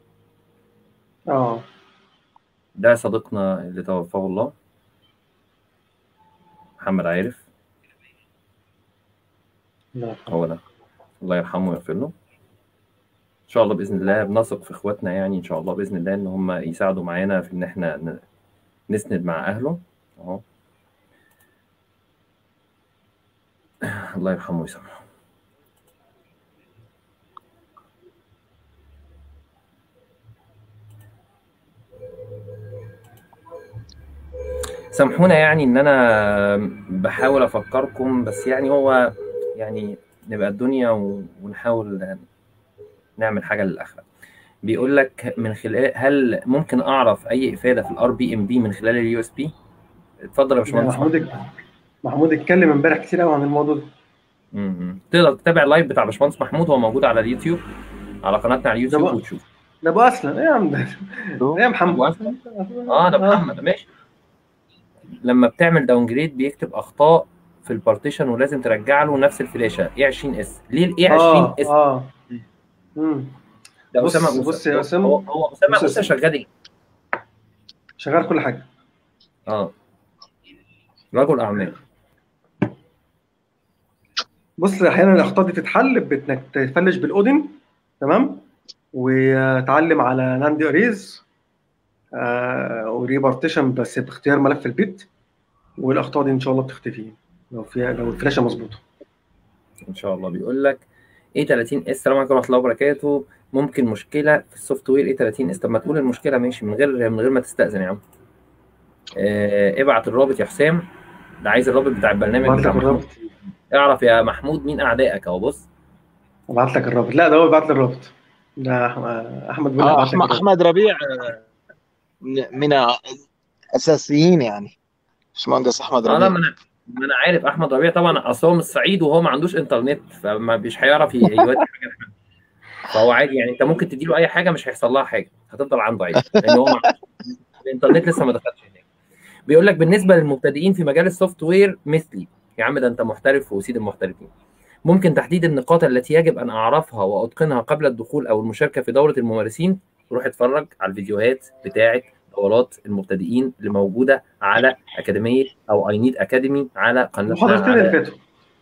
اه ده صديقنا اللي توفاه الله محمد عارف لا. هو ده الله يرحمه ويغفر له ان شاء الله باذن الله بنثق في اخواتنا يعني ان شاء الله باذن الله ان هم يساعدوا معانا في ان احنا ن- نسند مع اهله اهو الله يرحمه ويسامحه سامحونا يعني ان انا بحاول افكركم بس يعني هو يعني نبقى الدنيا و- ونحاول نعمل حاجه للاخره بيقول لك من خلال هل ممكن اعرف اي افاده في الار بي ام بي من خلال اليو اس بي اتفضل يا باشمهندس محمود محمود اتكلم امبارح كتير قوي عن الموضوع ده م-م. تقدر تتابع اللايف بتاع باشمهندس محمود هو موجود على اليوتيوب على قناتنا على اليوتيوب بقى. وتشوف ده ابو اسلم ايه يا عم ده ايه يا محمد اه ده محمد ماشي لما بتعمل داون جريد بيكتب اخطاء في البارتيشن ولازم ترجع له نفس الفلاشه اي 20 اس ليه الاي 20 اه اس اه امم ده بص- اسامه بص يا أسامة. هو هو اسامه بص يا موسى أسامة. شغال ايه؟ شغال كل حاجه اه رجل اعمال بص احيانا الاخطاء دي تتحل بانك تفلش بالاودن تمام وتعلم على ناندي اريز آه وريبارتيشن بس باختيار ملف البيت والاخطاء دي ان شاء الله بتختفي لو فيها لو الفلاشه مظبوطه ان شاء الله بيقول لك ايه 30 اس السلام عليكم ورحمه الله وبركاته ممكن مشكله في السوفت وير ايه 30 اس طب ما تقول المشكله ماشي من غير من غير ما تستاذن يا عم آه ابعت الرابط يا حسام ده عايز الرابط بتاع البرنامج ابعت بتاع لك محمود الرابط اعرف يا محمود مين اعدائك اهو بص ابعت لك الرابط لا ده هو بعت لي الرابط ده أح- احمد بيقول لي آه ابعت لك احمد الرابط احمد ربيع آه، من من اساسيين يعني باشمهندس احمد اه لا ربيع ما انا ما انا عارف احمد ربيع طبعا اصل هو من الصعيد وهو ما عندوش انترنت فما مش هيعرف ي- يودي حاجه لحد فهو عادي يعني انت ممكن تديله اي حاجه مش هيحصل لها حاجه هتفضل عنده عادي لان هو ما الانترنت لسه ما دخلش هناك بيقول لك بالنسبه للمبتدئين في مجال السوفت وير مثلي يا عم ده انت محترف وسيد المحترفين ممكن تحديد النقاط التي يجب ان اعرفها واتقنها قبل الدخول او المشاركه في دوره الممارسين روح اتفرج على الفيديوهات بتاعه دورات المبتدئين اللي موجوده على اكاديميه او اي نيد اكاديمي على قناتنا المحاضرتين اللي على فاتوا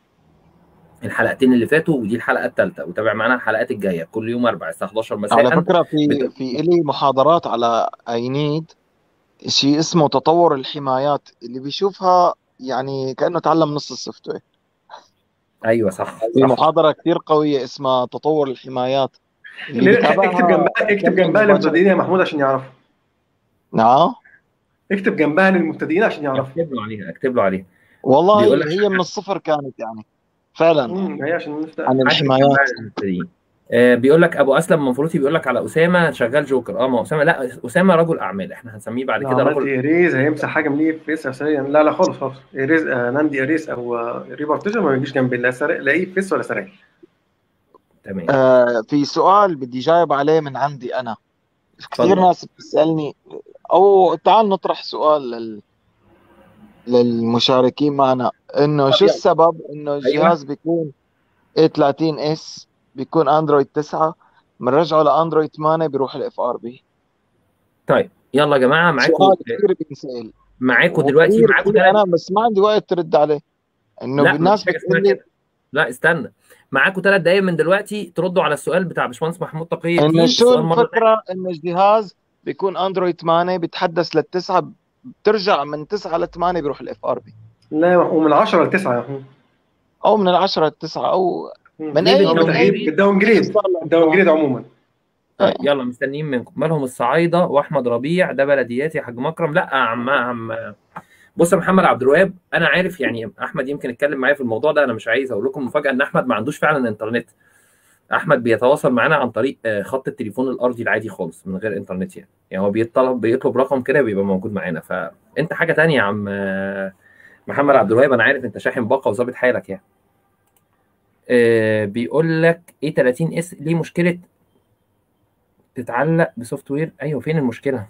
الحلقتين اللي فاتوا ودي الحلقه الثالثه وتابع معانا الحلقات الجايه كل يوم اربع الساعه 11 على مساء فكره في بت... في الي محاضرات على اي نيد شيء اسمه تطور الحمايات اللي بيشوفها يعني كانه تعلم نص السوفت وير ايوه صح في صح محاضره كثير قويه اسمها تطور الحمايات اللي ليه- اكتب بتابعها جنبها اكتب جنبها للمبتدئين يا محمود عشان يعرفوا نعم اكتب جنبها للمبتدئين عشان يعرفوا اكتب له عليها اكتب له عليها والله بيقول لك هي من الصفر كانت يعني فعلا امم هي عشان نفتح عن عايز الحمايات تتابع المبتدئين. آه، بيقول لك ابو اسلم منفلوطي بيقول لك على اسامه شغال جوكر اه ما هو اسامه لا اسامه رجل اعمال احنا هنسميه بعد لو كده عملت رجل اريز هيمسح حاجه من ايه فيس اساسيا لا لا خالص خالص اريز آه ناندي اريز او آه ريبارتيشن ما بيجيش جنب لا سرق لا ايه فيس ولا سرق تمام آه في سؤال بدي جاوب عليه من عندي انا كثير اتفضل ناس بتسالني او تعال نطرح سؤال لل للمشاركين معنا انه شو طب يلا. السبب انه ايوه الجهاز بيكون A30 اس بيكون اندرويد 9 بنرجعه لاندرويد 8 بيروح الاف ار بي طيب يلا يا جماعه معاكم سؤال كثير بينسال معاكم دلوقتي وكثير معاكم كثير ثلاث انا بس ما عندي وقت ترد عليه انه لا الناس مفيش حاجه بتقول اسمها لي كده لا استنى معاكم ثلاث دقايق من دلوقتي تردوا على السؤال بتاع باشمهندس محمود تقي انه الدين شو السؤال مره ثانيه الفكره انه الجهاز بيكون اندرويد 8 بيتحدث للتسعه بترجع من 9 ل 8 بيروح الاف ار بي لا ومن 10 ل 9 يا محمود او من العشرة للتسعة او من ليه اي هو من بالداون اي بالتغيير بالداون جريد صار له الداون جريد عموما طيب يلا مستنيين منكم مالهم الصعايده واحمد ربيع ده بلديات يا حاج مكرم لا يا عم عم بص يا محمد عبد الوهاب انا عارف يعني احمد يمكن اتكلم معايا في الموضوع ده انا مش عايز اقول لكم مفاجاه ان احمد ما عندوش فعلا انترنت احمد بيتواصل معانا عن طريق آه، خط التليفون الارضي العادي خالص من غير انترنت يعني يعني هو بيطلب بيطلب رقم كده بيبقى موجود معانا فانت حاجه تانية يا عم آه، محمد عبد الوهاب انا عارف انت شاحن باقه وظابط حالك يعني آه، بيقول لك ايه 30 اس ليه مشكله تتعلق بسوفت وير ايوه فين المشكله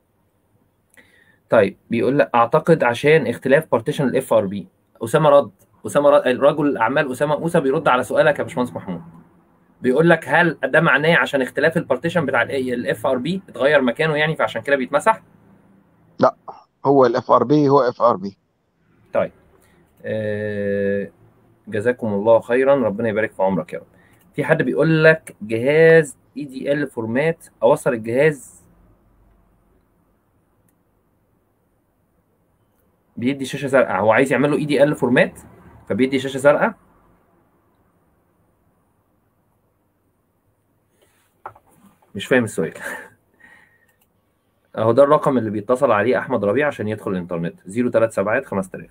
طيب بيقول لك اعتقد عشان اختلاف بارتيشن الاف ار بي اسامه رد اسامه رد رجل الاعمال اسامه موسى بيرد على سؤالك يا باشمهندس محمود بيقول لك هل ده معناه عشان اختلاف البارتيشن بتاع الاف ار بي اتغير مكانه يعني فعشان كده بيتمسح لا هو الاف ار بي هو اف ار بي طيب آه، جزاكم الله خيرا ربنا يبارك في عمرك يا رب في حد بيقول لك جهاز اي دي ال فورمات اوصل الجهاز بيدي شاشه زرقاء هو عايز يعمل له اي دي ال فورمات فبيدي شاشه زرقاء مش فاهم السؤال اهو ده الرقم اللي بيتصل عليه احمد ربيع عشان يدخل الانترنت 037 5000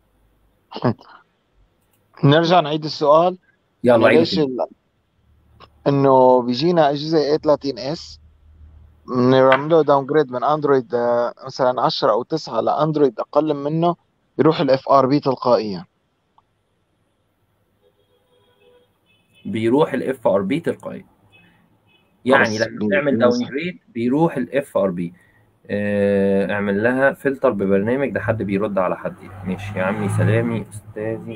نرجع نعيد السؤال يلا انه عيد ليش تاني. ال... انه بيجينا اجهزه A30 اس بنعمل له داون جريد من اندرويد آه، مثلا 10 او 9 لاندرويد اقل منه بيروح الاف ار بي تلقائيا بيروح الاف ار بي تلقائيا يعني خلاص لما بي- تعمل داون بيمسح جريد بيروح الاف ار بي اعمل لها فلتر ببرنامج ده حد بيرد على حد ماشي يا عمي سلامي استاذي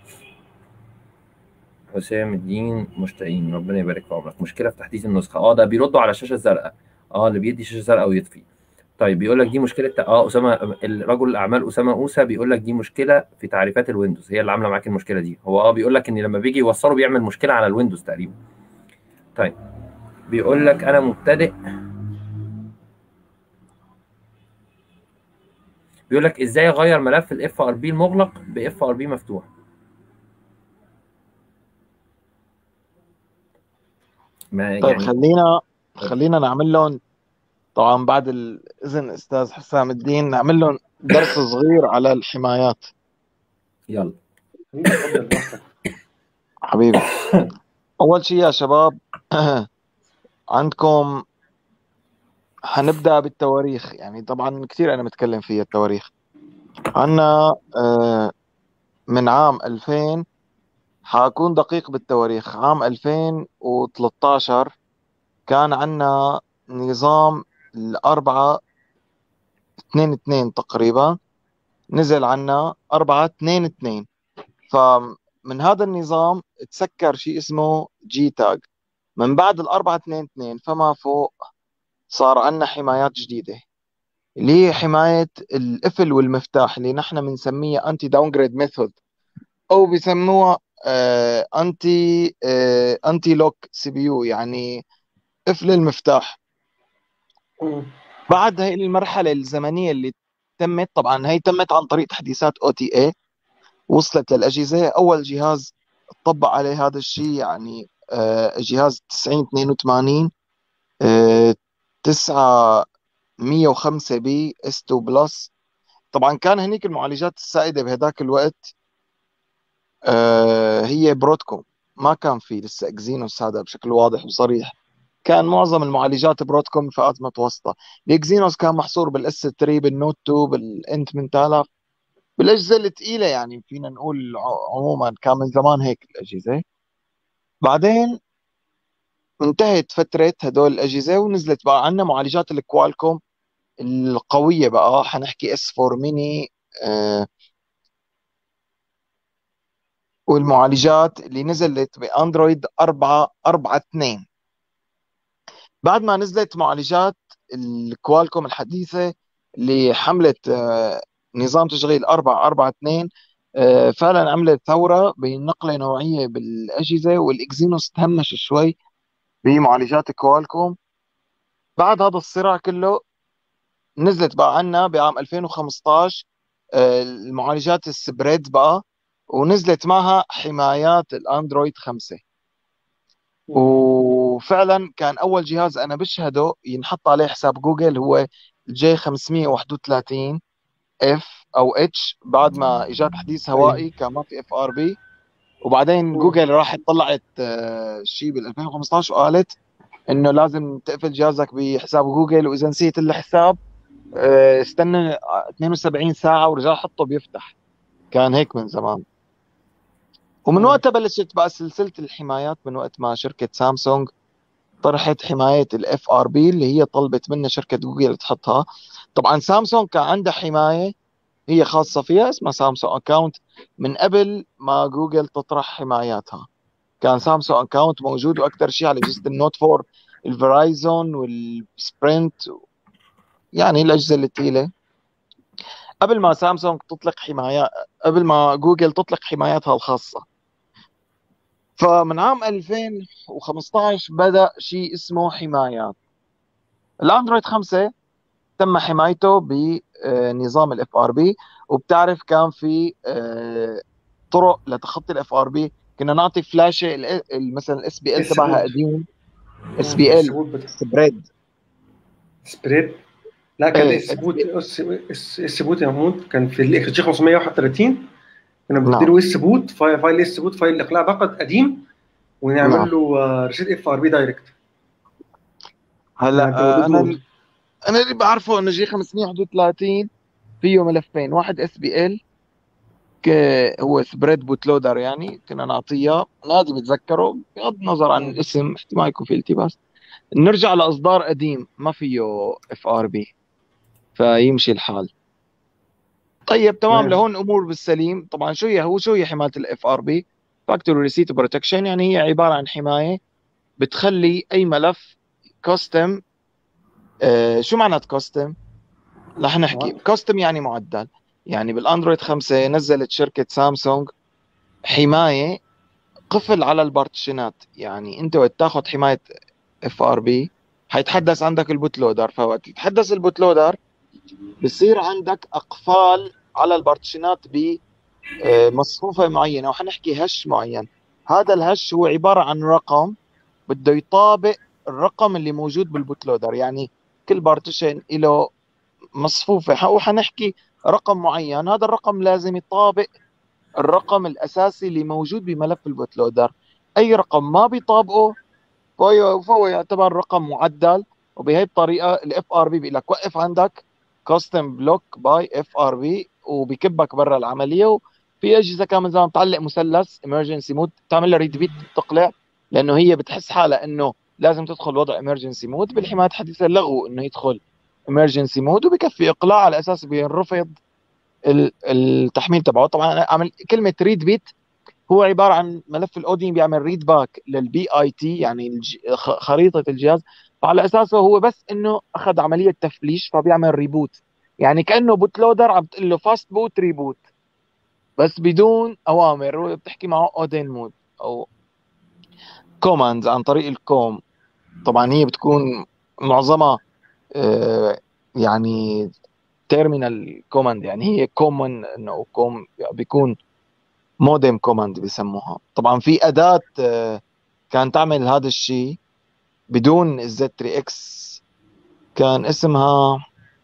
حسام الدين مشتاقين ربنا يبارك في عمرك مشكله في تحديث النسخه اه ده بيردوا على الشاشه الزرقاء اه اللي بيدي شاشه زرقاء ويطفي طيب بيقول لك دي مشكله اه اسامه الرجل الاعمال اسامه اوسا بيقول لك دي مشكله في تعريفات الويندوز هي اللي عامله معاك المشكله دي هو اه بيقول لك ان لما بيجي يوصله بيعمل مشكله على الويندوز تقريبا طيب بيقول لك انا مبتدئ بيقول لك ازاي اغير ملف الاف ار بي المغلق باف ار بي مفتوح ما طيب يعني خلينا خلينا نعمل لهم طبعا بعد الاذن استاذ حسام الدين نعمل لهم درس صغير على الحمايات يلا اتفضل براحتك. حبيبي اول شيء يا شباب عندكم حنبدا بالتواريخ يعني طبعا كثير انا متكلم فيها التواريخ عنا آه، من عام 2000 حاكون دقيق بالتواريخ عام 2013 كان عنا نظام الأربعة اثنين اثنين تقريبا نزل عنا أربعة اثنين اثنين فمن هذا النظام تسكر شيء اسمه جي تاج من بعد الأربعة اثنين اثنين فما فوق صار عنا حمايات جديدة اللي هي حماية القفل والمفتاح اللي نحن بنسميها انتي داون جريد ميثود او بسموها انتي انتي لوك سي بي يو يعني قفل المفتاح مم. بعد هاي المرحلة الزمنية اللي تمت طبعا هي تمت عن طريق تحديثات او تي اي وصلت للأجهزة أول جهاز طبق عليه هذا الشيء يعني آه، جهاز 9082 آه، 905 بي اس 2 بلس طبعا كان هنيك المعالجات السائدة بهداك الوقت آه، هي برودكوم ما كان في لسه اكزينوس هذا بشكل واضح وصريح كان معظم المعالجات برودكوم فئات متوسطة الاكزينوس كان محصور بالاس 3 بالنوت 2 بالانت 8000 بالاجهزه الثقيله يعني فينا نقول ع- عموما كان من زمان هيك الاجهزه بعدين انتهت فتره هدول الاجهزه ونزلت بقى عندنا معالجات الكوالكوم القويه بقى حنحكي اس 4 ميني آه والمعالجات اللي نزلت باندرويد 4 4 2 بعد ما نزلت معالجات الكوالكوم الحديثه اللي حملت آه نظام تشغيل 4 4 2 آه، فعلا عملت ثورة بنقلة نوعية بالأجهزة والإكزينوس تهمش شوي بمعالجات كوالكوم بعد هذا الصراع كله نزلت بقى عنا بعام 2015 آه، المعالجات السبريد بقى ونزلت معها حمايات الأندرويد 5 وفعلا كان أول جهاز أنا بشهده ينحط عليه حساب جوجل هو الجي 531 اف او اتش بعد ما اجى تحديث هوائي كان ما في اف ار بي وبعدين مم. جوجل راحت طلعت آه، شيء بال 2015 وقالت انه لازم تقفل جهازك بحساب جوجل واذا نسيت الحساب آه، استنى 72 ساعه ورجع حطه بيفتح كان هيك من زمان ومن مم. وقتها بلشت بقى سلسله الحمايات من وقت ما شركه سامسونج طرحت حمايه الاف ار بي اللي هي طلبت منا شركه جوجل تحطها طبعا سامسونج كان عندها حمايه هي خاصه فيها اسمها سامسونج اكاونت من قبل ما جوجل تطرح حماياتها كان سامسونج اكاونت موجود واكثر شيء على اجهزه النوت 4 الفرايزون والسبرنت يعني الاجهزه الثقيله قبل ما سامسونج تطلق حمايات قبل ما جوجل تطلق حماياتها الخاصه فمن عام 2015 بدا شيء اسمه حمايات الاندرويد 5 تم حمايته بنظام الاف ار بي وبتعرف كان في آه، طرق لتخطي الاف ار بي كنا نعطي فلاشه ال- ال- مثلا الاس بي ال السبوت. تبعها قديم اس بي ال السبوت بت- سبريد سبريد لا كان إيه، السبوت الس- الس- السبوت يا محمود كان في الاكس جي 531 كنا نعم. بنديله اس بوت فايل فايل اس بوت فايل الاقلاع فقط قديم ونعمل نعم. له ريسيت اف ار بي دايركت هلا يعني آه، تودد انا له. انا اللي بعرفه انه جي 531 فيه ملفين واحد اس بي ال هو سبريد بوت لودر يعني كنا نعطيه نادي بتذكره بغض النظر عن الاسم احتمال يكون في التباس نرجع لاصدار قديم ما فيه اف ار بي فيمشي الحال طيب تمام نعم. لهون امور بالسليم طبعا شو هي هو شو هي حمايه الاف ار بي فاكتوري ريسيت بروتكشن يعني هي عباره عن حمايه بتخلي اي ملف كاستم آه شو معنات كاستم رح نحكي كاستم يعني معدل يعني بالاندرويد 5 نزلت شركه سامسونج حمايه قفل على البارتيشنات يعني انت وقت تاخذ حمايه اف ار بي حيتحدث عندك البوت لودر فوقت يتحدث البوت لودر بصير عندك اقفال على البارتيشنات بمصفوفه معينه وحنحكي هش معين هذا الهش هو عباره عن رقم بده يطابق الرقم اللي موجود بالبوت لودر يعني كل بارتيشن له مصفوفه وحنحكي رقم معين هذا الرقم لازم يطابق الرقم الاساسي اللي موجود بملف البوت لودر اي رقم ما بيطابقه فهو فهو يعتبر رقم معدل وبهي الطريقه الاف ار بي بيقول لك وقف عندك كاستم بلوك باي اف ار بي وبكبك برا العمليه وفي اجهزه كمان زمان بتعلق مثلث ايمرجنسي مود بتعمل لها ريد بيت بتقلع لانه هي بتحس حالها انه لازم تدخل وضع ايمرجنسي مود بالحمايه الحديثه لغوا انه يدخل ايمرجنسي مود وبكفي اقلاع على اساس بينرفض التحميل تبعه طبعا انا اعمل كلمه ريد بيت هو عباره عن ملف الاودين بيعمل ريد باك للبي اي تي يعني خريطه الجهاز فعلى اساسه هو بس انه اخذ عمليه تفليش فبيعمل ريبوت يعني كانه بوت لودر عم تقول له فاست بوت ريبوت بس بدون اوامر بتحكي معه اودين مود او كوماندز عن طريق الكوم طبعا هي بتكون معظمها آه، يعني تيرمينال كوماند يعني هي كومن انه كوم بيكون مودم كوماند بسموها طبعا في اداه آه، كانت تعمل هذا الشيء بدون الزد 3 اكس كان اسمها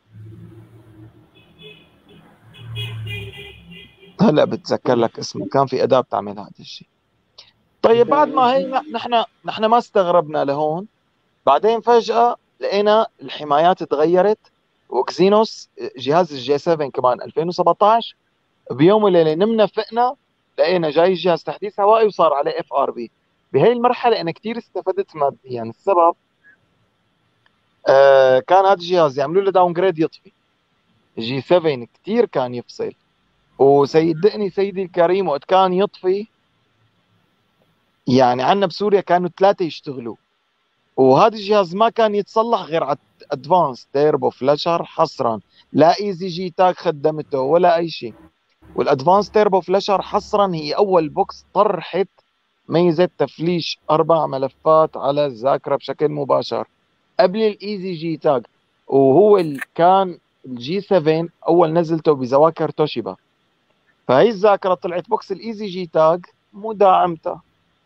هلا بتذكر لك اسمه كان في اداه بتعمل هذا الشيء طيب بعد ما هي نحن نحن ما استغربنا لهون بعدين فجاه لقينا الحمايات تغيرت وكزينوس جهاز الجي 7 كمان 2017 بيوم وليله نمنا فقنا لقينا جاي جهاز تحديث هوائي وصار عليه اف ار بي بهي المرحله انا كثير استفدت ماديا يعني السبب آه كان هذا الجهاز يعملوا له داون جريد يطفي جي 7 كثير كان يفصل وصدقني سيدي الكريم وقت كان يطفي يعني عندنا بسوريا كانوا ثلاثه يشتغلوا وهذا الجهاز ما كان يتصلح غير على ادفانس تيربو فلاشر حصرا لا ايزي جي تاك خدمته ولا اي شيء والادفانس تيربو فلاشر حصرا هي اول بوكس طرحت ميزه تفليش اربع ملفات على الذاكره بشكل مباشر قبل الايزي جي تاج وهو كان الجي 7 اول نزلته بذواكر توشيبا فهي الذاكره طلعت بوكس الايزي جي تاج مدعمتها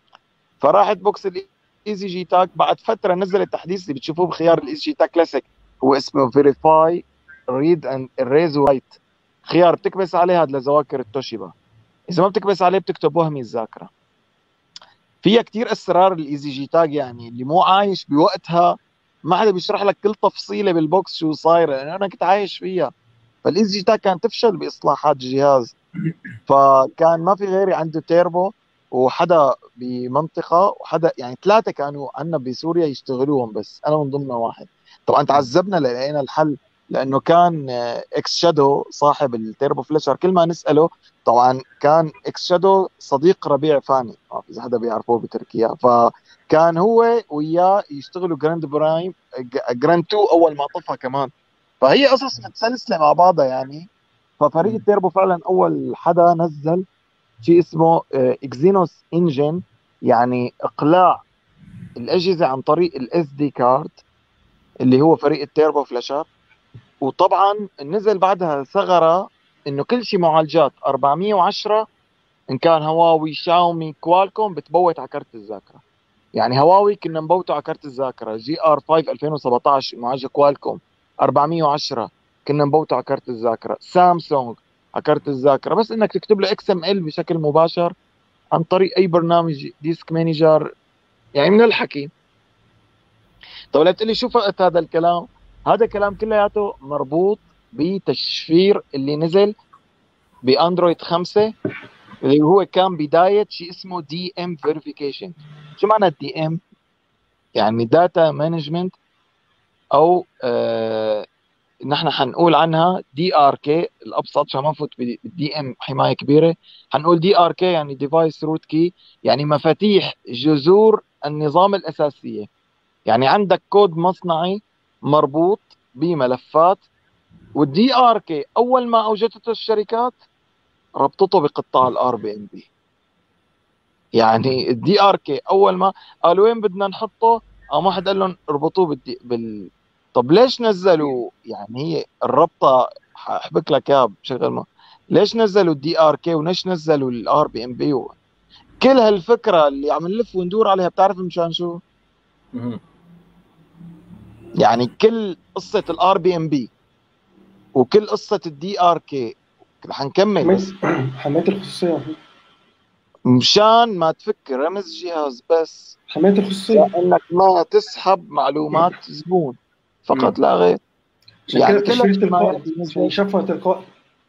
فراحت بوكس الايزي جي تاج بعد فتره نزلت تحديث اللي بتشوفوه بخيار الايزي جي تاج كلاسيك هو اسمه فيريفاي ريد اند ريز رايت خيار بتكبس عليه هذا لذواكر التوشيبا اذا ما بتكبس عليه بتكتب وهمي الذاكره فيها كتير اسرار الايزي جي تاج يعني اللي مو عايش بوقتها ما حدا بيشرح لك كل تفصيله بالبوكس شو صايره لانه انا كنت عايش فيها فالايزي جي تاج كانت تفشل باصلاحات الجهاز فكان ما في غيري عنده تيربو وحدا بمنطقه وحدا يعني ثلاثه كانوا عندنا بسوريا يشتغلوهم بس انا من ضمنهم واحد طبعا تعذبنا لقينا الحل لانه كان اكس شادو صاحب التيربو فليشر كل ما نساله طبعا كان اكس شادو صديق ربيع فاني ما في حدا بيعرفوه بتركيا فكان هو وياه يشتغلوا جراند برايم جراند 2 اول ما طفى كمان فهي قصص متسلسله مع بعضها يعني ففريق التيربو فعلا اول حدا نزل شيء اسمه اكزينوس انجن يعني اقلاع الاجهزه عن طريق الاس دي كارد اللي هو فريق التيربو فلاشر وطبعا نزل بعدها ثغره انه كل شيء معالجات 410 ان كان هواوي شاومي كوالكوم بتبوت على كرت الذاكره يعني هواوي كنا نبوته على كرت الذاكره جي ار 5 2017 معالجه كوالكوم 410 كنا نبوته على كرت الذاكره سامسونج على كرت الذاكره بس انك تكتب له اكس ام ال بشكل مباشر عن طريق اي برنامج ديسك مانجر يعني من الحكي طيب لا تقول لي شو فقت هذا الكلام هذا الكلام كلياته مربوط بتشفير اللي نزل باندرويد 5 اللي هو كان بدايه شيء اسمه دي ام فيريفيكيشن شو معنى الدي ام يعني داتا مانجمنت او آه نحن حنقول عنها دي ار كي الابسط عشان ما نفوت بالدي ام حمايه كبيره حنقول دي ار كي يعني ديفايس روت كي يعني مفاتيح جذور النظام الاساسيه يعني عندك كود مصنعي مربوط بملفات والدي ار كي اول ما اوجدته الشركات ربطته بقطاع الار بي ام بي يعني الدي ار كي اول ما قالوا وين بدنا نحطه قام واحد قال لهم اربطوه بالدي بال طب ليش نزلوا يعني هي الربطه ححبك لك اياها بشغل ما ليش نزلوا الدي ار كي وليش نزلوا الار بي ام بي كل هالفكره اللي عم نلف وندور عليها بتعرف مشان شو؟ مهم. يعني كل قصه الار بي ام بي وكل قصه الدي ار كي رح نكمل بس حماية حماية الخصوصية مشان ما تفك رمز جهاز بس حماية الخصوصية انك ما تسحب معلومات زبون فقط لا غير عشان يعني كده كل التشفير تلقائي الحماية عشان يشفر تلقائي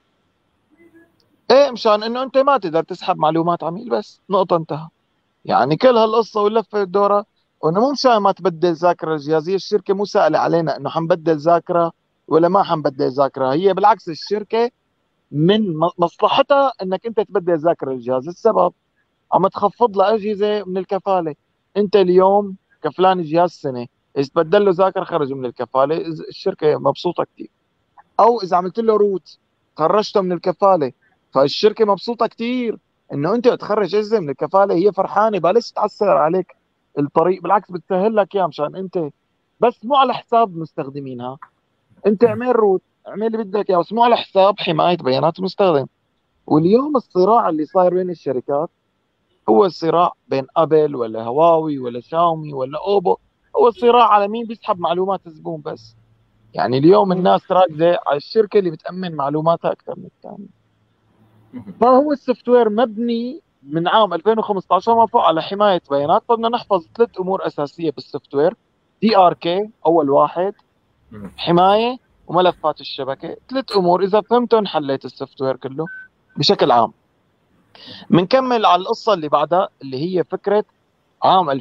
ايه مشان انه انت ما تقدر تسحب معلومات عميل بس نقطة انتهى يعني كل هالقصة واللفة الدورة وانه مو مشان ما تبدل ذاكرة الجهازية الشركة مو سائلة علينا انه حنبدل ذاكرة ولا ما حنبدل ذاكرة هي بالعكس الشركة من م- مصلحتها انك انت تبدل ذاكرة الجهاز السبب عم تخفض لها اجهزة من الكفالة انت اليوم كفلان جهاز سنة اذا تبدل له ذاكرة خرج من الكفالة إذا- الشركة مبسوطة كتير او اذا عملت له روت خرجته من الكفالة فالشركة مبسوطة كتير انه انت تخرج اجهزة من الكفالة هي فرحانة بلاش تعسر عليك الطريق بالعكس بتسهل لك اياه مشان انت بس مو على حساب مستخدمينها انت اعمل روت اعمل اللي بدك اياه بس مو على حساب حماية بيانات المستخدم واليوم الصراع اللي صاير بين الشركات هو الصراع بين ابل ولا هواوي ولا شاومي ولا اوبو هو الصراع على مين بيسحب معلومات الزبون بس يعني اليوم الناس راكزه على الشركه اللي بتامن معلوماتها اكثر من الثانيه مهم. فهو السوفت وير مبني من عام 2015 وما فوق على حمايه بيانات بدنا نحفظ ثلاث امور اساسيه بالسوفت وير دي ار كي اول واحد مهم. حمايه وملفات الشبكه ثلاث امور اذا فهمتهم حليت السوفت وير كله بشكل عام بنكمل على القصه اللي بعدها اللي هي فكره عام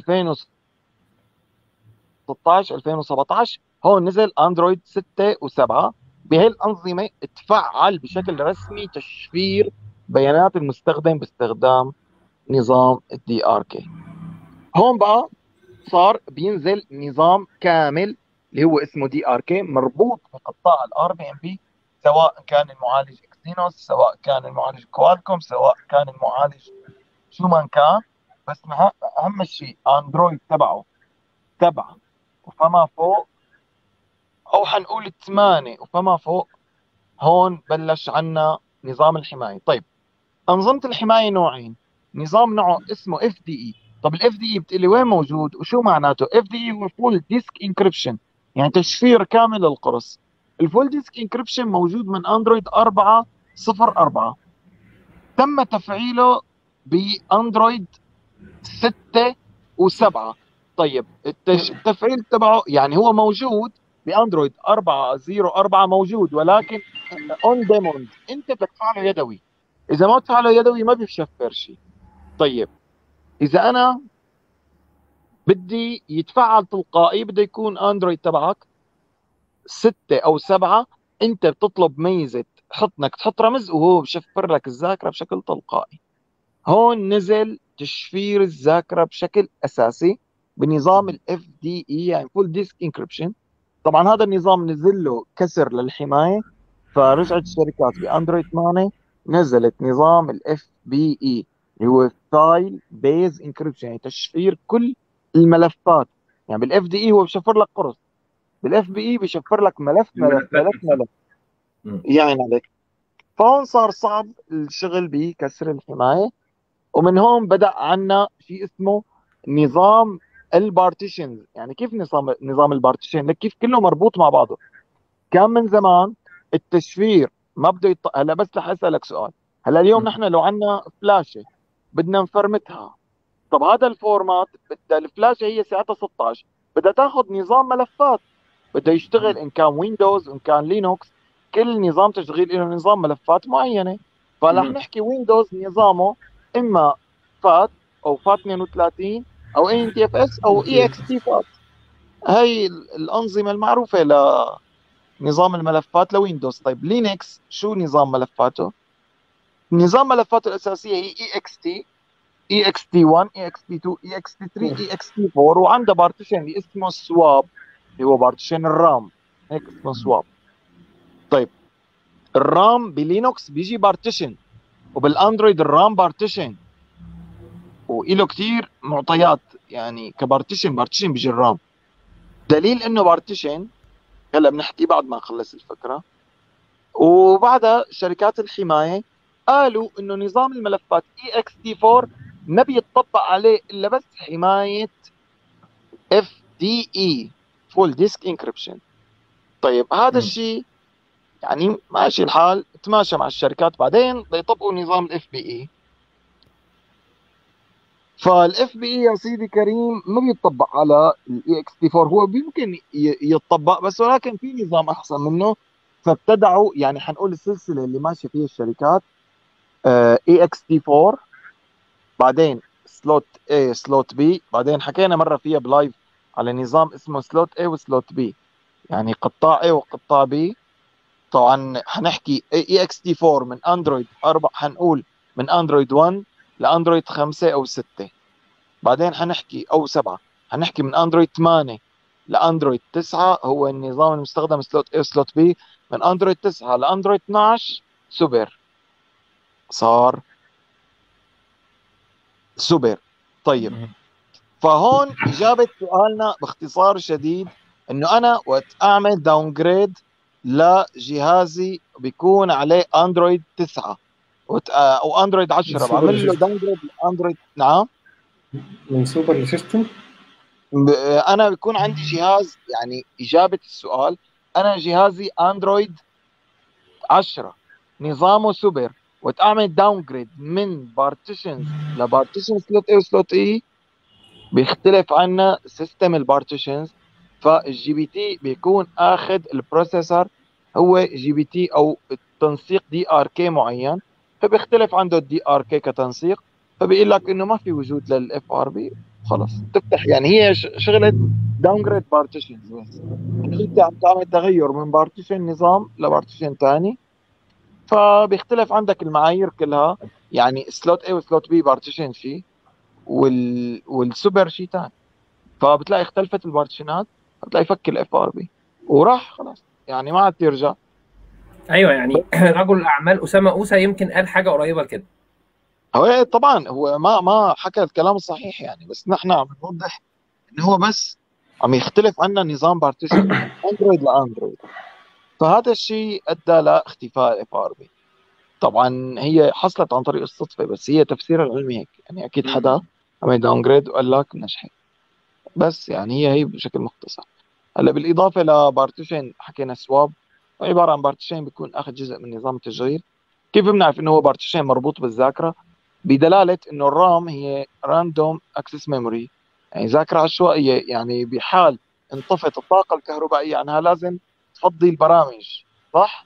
2016 2017 هون نزل اندرويد 6 و7 بهي الانظمه تفعل بشكل رسمي تشفير بيانات المستخدم باستخدام نظام الدي ار كي هون بقى صار بينزل نظام كامل اللي هو اسمه دي ار كي مربوط بقطاع الار بي ام بي سواء كان المعالج اكسينوس سواء كان المعالج كوالكوم سواء كان المعالج شو ما كان بس مه- اهم شيء اندرويد تبعه سبعة وفما فوق او حنقول ثمانية وفما فوق هون بلش عنا نظام الحماية طيب أنظمة الحماية نوعين نظام نوعه اسمه اف دي اي طب الاف دي اي بتقلي وين موجود وشو معناته اف دي اي هو فول ديسك انكريبشن يعني تشفير كامل للقرص الفول ديسك انكريبشن موجود من اندرويد 4 صفر 4 تم تفعيله باندرويد 6 و7 طيب التش... التفعيل تبعه يعني هو موجود باندرويد 4 0 4 موجود ولكن اون ديموند انت بتفعله يدوي اذا ما تفعله يدوي ما بيشفر شيء طيب اذا انا بدي يتفعل تلقائي بده يكون اندرويد تبعك ستة او سبعة انت بتطلب ميزة حط انك تحط رمز وهو بشفر لك الذاكرة بشكل تلقائي هون نزل تشفير الذاكرة بشكل اساسي بنظام الاف دي اي يعني فول ديسك انكريبشن طبعا هذا النظام نزل له كسر للحماية فرجعت الشركات باندرويد 8 نزلت نظام الاف بي اي اللي هو فايل بيز انكريبشن يعني تشفير كل الملفات يعني بالاف دي اي هو بشفر لك قرص بالاف بي اي بشفر لك ملف ملف ملف ملف مم. يعني عليك فهون صار صعب الشغل بكسر الحمايه ومن هون بدا عنا شيء اسمه نظام البارتيشنز يعني كيف نظام نظام البارتيشن لك كيف كله مربوط مع بعضه كان من زمان التشفير ما بده يط... هلا بس رح اسالك سؤال هلا اليوم م. نحن لو عندنا فلاشه بدنا نفرمتها طب هذا الفورمات بدها الفلاشه هي ساعتها 16 بدها تاخذ نظام ملفات بده يشتغل ان كان ويندوز ان كان لينوكس كل نظام تشغيل له نظام ملفات معينه فرح مم. نحكي ويندوز نظامه اما فات او فات 32 او ان تي اف اس او اي اكس تي فات هي ال- الانظمه المعروفه لنظام الملفات لويندوز طيب لينكس شو نظام ملفاته نظام ملفاته الاساسيه هي اي اكس تي اي اكس تي 1 اي اكس تي 2 اي اكس تي 3 اي اكس تي 4 وعنده بارتيشن اللي اسمه سواب اللي هو بارتيشن الرام هيك اسمه سواب طيب الرام بلينوكس بيجي بارتيشن وبالاندرويد الرام بارتيشن وإله كثير معطيات يعني كبارتيشن بارتيشن بيجي الرام دليل انه بارتيشن هلا بنحكي بعد ما نخلص الفكره وبعدها شركات الحمايه قالوا انه نظام الملفات اي اكس دي 4 ما بيطبق عليه الا بس حمايه اف دي اي فول ديسك انكربشن طيب هذا الشيء يعني ماشي الحال تماشى مع الشركات بعدين بيطبقوا نظام الاف بي اي فالاف بي اي يا سيدي كريم ما بيطبق على الاي اكس تي 4 هو يمكن يطبق بس ولكن في نظام احسن منه فابتدعوا يعني حنقول السلسله اللي ماشيه فيها الشركات اي اكس تي 4 بعدين سلوت اي سلوت بي بعدين حكينا مره فيها بلايف على نظام اسمه سلوت اي وسلوت بي يعني قطاع اي وقطاع بي طبعا حنحكي اي اكس تي 4 من اندرويد 4 حنقول من اندرويد 1 لاندرويد 5 او 6 بعدين حنحكي او 7 حنحكي من اندرويد 8 لاندرويد 9 هو النظام المستخدم سلوت اي سلوت بي من اندرويد 9 لاندرويد 12 سوبر صار سوبر طيب فهون اجابه سؤالنا باختصار شديد انه انا وقت اعمل داون جريد لجهازي بيكون عليه اندرويد 9 او اندرويد 10 بعمل له داون جريد لاندرويد نعم من سوبر لسيستم انا بيكون عندي جهاز يعني اجابه السؤال انا جهازي اندرويد 10 نظامه سوبر وتعمل داون جريد من بارتيشنز لبارتيشن سلوت اي وسلوت اي بيختلف عنا سيستم البارتيشنز فالجي بي تي بيكون اخذ البروسيسور هو جي بي تي او تنسيق دي ار كي معين فبيختلف عنده الدي ار كي كتنسيق فبيقول لك انه ما في وجود للاف ار بي خلص تفتح يعني هي شغله داون جريد بارتيشنز بس انت عم تعمل تغير من بارتيشن نظام لبارتيشن ثاني فبيختلف عندك المعايير كلها يعني سلوت اي وسلوت بي بارتيشن شيء وال والسوبر شيء ثاني فبتلاقي اختلفت البارتيشنات بتلاقي فك الاف ار بي وراح خلاص يعني ما عاد ترجع ايوه يعني رجل الاعمال اسامه اوسا يمكن قال حاجه قريبه لكده هو طبعا هو ما ما حكى الكلام الصحيح يعني بس نحن عم نوضح انه هو بس عم يختلف عنا نظام بارتيشن اندرويد لاندرويد فهذا الشيء ادى لاختفاء الاف ار بي طبعا هي حصلت عن طريق الصدفه بس هي تفسيرها العلمي هيك يعني اكيد حدا عمل داون جريد وقال لك نجحت بس يعني هي هي بشكل مختصر هلا بالاضافه لبارتيشن حكينا سواب عباره عن بارتيشن بيكون اخذ جزء من نظام التشغيل كيف بنعرف انه هو بارتيشن مربوط بالذاكره بدلاله انه الرام هي راندوم اكسس ميموري يعني ذاكره عشوائيه يعني بحال انطفت الطاقه الكهربائيه عنها لازم تفضي البرامج صح؟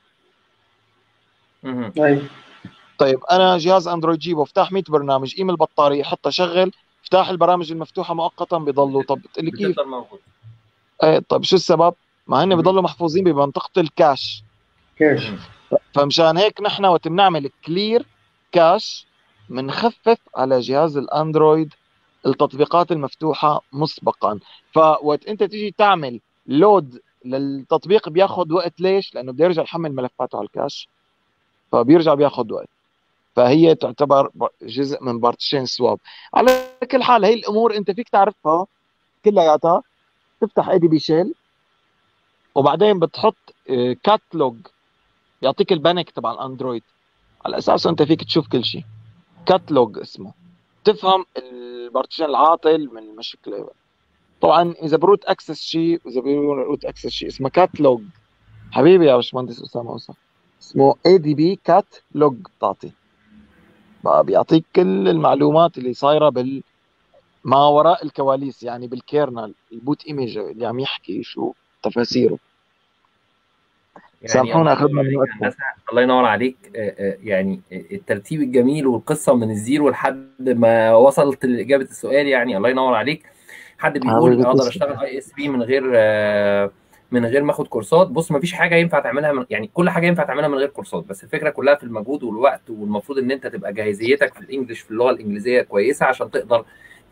ايوه طيب انا جهاز اندرويد جيبه افتح 100 برنامج قيم البطاريه حطها شغل افتح البرامج المفتوحه مؤقتا بضلوا طب بتقول لي كيف؟ ايه طيب شو السبب؟ ما هن بضلوا محفوظين بمنطقه الكاش كاش فمشان هيك نحن وقت بنعمل كلير كاش بنخفف على جهاز الاندرويد التطبيقات المفتوحه مسبقا فوقت انت تيجي تعمل لود للتطبيق بياخذ وقت ليش؟ لانه بده يرجع يحمل ملفاته على الكاش فبيرجع بياخذ وقت فهي تعتبر جزء من بارتيشن سواب على كل حال هي الامور انت فيك تعرفها كلياتها تفتح اي دي بي شيل وبعدين بتحط كاتلوج يعطيك البنك تبع الاندرويد على اساسه انت فيك تشوف كل شيء كاتلوج اسمه تفهم البارتيشن العاطل من المشكله طبعا اذا بروت اكسس شيء واذا بروت اكسس شيء اسمه كاتلوج حبيبي يا باشمهندس اسامه اوسا اسمه اي دي بي كات لوج بتعطي بقى بيعطيك كل المعلومات اللي صايره بال ما وراء الكواليس يعني بالكيرنل البوت ايمج اللي عم يحكي شو تفاسيره يعني سامحونا اخذنا من وقتكم هندسة، الله ينور عليك آه، آه، يعني الترتيب الجميل والقصه من الزيرو لحد ما وصلت لاجابه السؤال يعني الله ينور عليك حد بيقول حبيبي اقدر تسلم. اشتغل اي اس بي من غير آه، من غير ما اخد كورسات بص ما فيش حاجه ينفع تعملها من يعني كل حاجه ينفع تعملها من غير كورسات بس الفكره كلها في المجهود والوقت والمفروض ان انت تبقى جاهزيتك في الانجليش في اللغه الانجليزيه كويسه عشان تقدر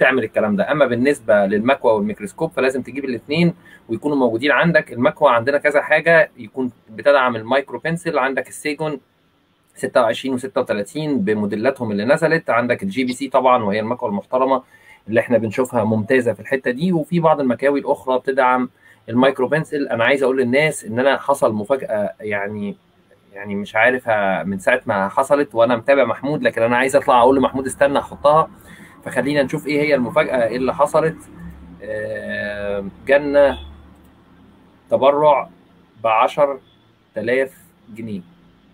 تعمل الكلام ده اما بالنسبه للمكوى والميكروسكوب فلازم تجيب الاثنين ويكونوا موجودين عندك المكوى عندنا كذا حاجه يكون بتدعم المايكرو بنسل عندك السيجون 26 و36 بموديلاتهم اللي نزلت عندك الجي بي سي طبعا وهي المكوى المحترمه اللي احنا بنشوفها ممتازه في الحته دي وفي بعض المكاوي الاخرى بتدعم المايكرو بنسل انا عايز اقول للناس ان انا حصل مفاجاه يعني يعني مش عارف من ساعه ما حصلت وانا متابع محمود لكن انا عايز اطلع اقول لمحمود استنى احطها فخلينا نشوف ايه هي المفاجاه ايه اللي حصلت جالنا تبرع ب 10000 جنيه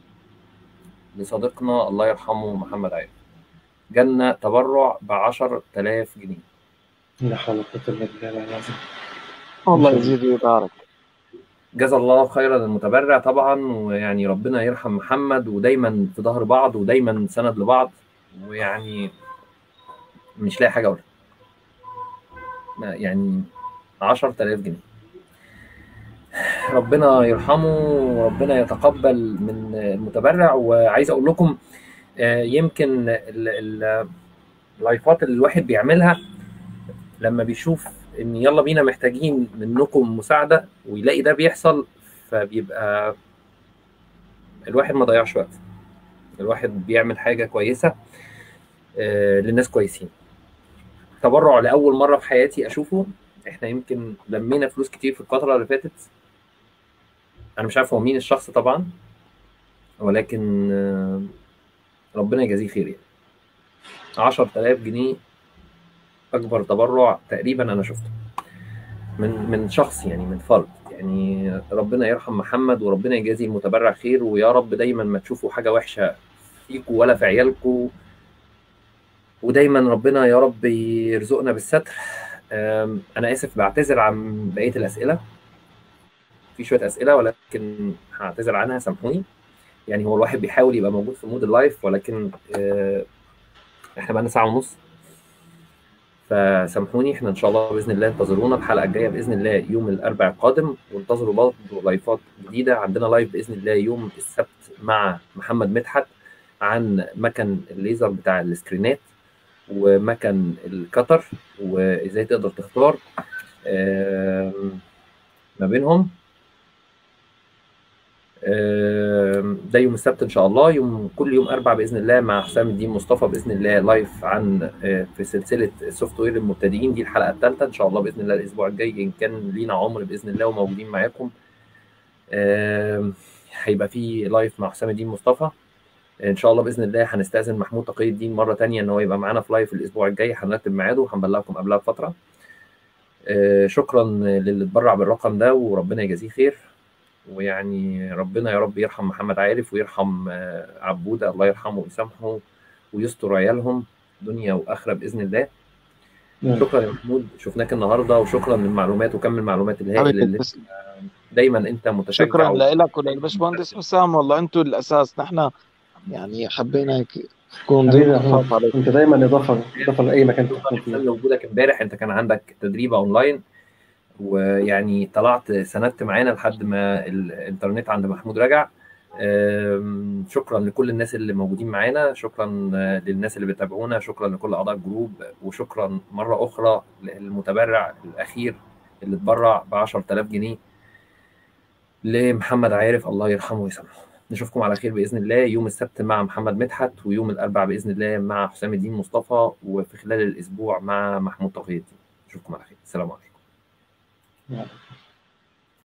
لصديقنا الله يرحمه محمد عيد جالنا تبرع ب 10000 جنيه لا حول ولا قوة إلا بالله العظيم الله يزيد ويبارك جزا الله خيرا المتبرع طبعا ويعني ربنا يرحم محمد ودايما في ظهر بعض ودايما سند لبعض ويعني مش لاقي حاجه اقولها يعني 10000 جنيه ربنا يرحمه وربنا يتقبل من المتبرع وعايز اقول لكم يمكن اللايفات اللي الواحد بيعملها لما بيشوف ان يلا بينا محتاجين منكم مساعده ويلاقي ده بيحصل فبيبقى الواحد ما ضيعش وقت الواحد بيعمل حاجه كويسه للناس كويسين تبرع لاول مره في حياتي اشوفه احنا يمكن لمينا فلوس كتير في الفتره اللي فاتت انا مش عارف هو مين الشخص طبعا ولكن ربنا يجازيه خير يعني 10000 جنيه اكبر تبرع تقريبا انا شفته من من شخص يعني من فرد يعني ربنا يرحم محمد وربنا يجازي المتبرع خير ويا رب دايما ما تشوفوا حاجه وحشه فيكم ولا في عيالكم ودايما ربنا يا رب يرزقنا بالستر انا اسف بعتذر عن بقيه الاسئله في شويه اسئله ولكن هعتذر عنها سامحوني يعني هو الواحد بيحاول يبقى موجود في مود اللايف ولكن احنا بقى ساعه ونص فسامحوني احنا ان شاء الله باذن الله انتظرونا الحلقه الجايه باذن الله يوم الاربعاء القادم وانتظروا برضه لايفات جديده عندنا لايف باذن الله يوم السبت مع محمد مدحت عن مكن الليزر بتاع السكرينات ومكن الكتر وازاي تقدر تختار ما بينهم ده يوم السبت ان شاء الله يوم كل يوم اربع باذن الله مع حسام الدين مصطفى باذن الله لايف عن في سلسله السوفت وير المبتدئين دي الحلقه الثالثه ان شاء الله باذن الله الاسبوع الجاي ان كان لينا عمر باذن الله وموجودين معاكم هيبقى في لايف مع حسام الدين مصطفى ان شاء الله باذن الله هنستاذن محمود تقي الدين مره تانية ان هو يبقى معانا في لايف الاسبوع الجاي هنرتب ميعاده وهنبلغكم قبلها بفتره شكرا للي اتبرع بالرقم ده وربنا يجازيه خير ويعني ربنا يا رب يرحم محمد عارف ويرحم عبوده الله يرحمه ويسامحه ويستر عيالهم دنيا واخره باذن الله شكرا يا محمود شفناك النهارده وشكرا للمعلومات وكم المعلومات الهائل اللي دايما انت متشجع شكرا لك وللباشمهندس حسام والله انتم الاساس نحن يعني حبينا تكون ضيف عليك انت دايما اضافه اضافه لاي مكان تكون فيه وجودك امبارح انت كان عندك تدريب اونلاين ويعني طلعت سندت معانا لحد ما الانترنت عند محمود رجع شكرا لكل الناس اللي موجودين معانا شكرا للناس اللي بيتابعونا شكرا لكل اعضاء الجروب وشكرا مره اخرى للمتبرع الاخير اللي اتبرع ب 10000 جنيه لمحمد عارف الله يرحمه ويسامحه نشوفكم على خير باذن الله يوم السبت مع محمد مدحت ويوم الاربعاء باذن الله مع حسام الدين مصطفى وفي خلال الاسبوع مع محمود تقي الدين نشوفكم على خير السلام عليكم Yeah.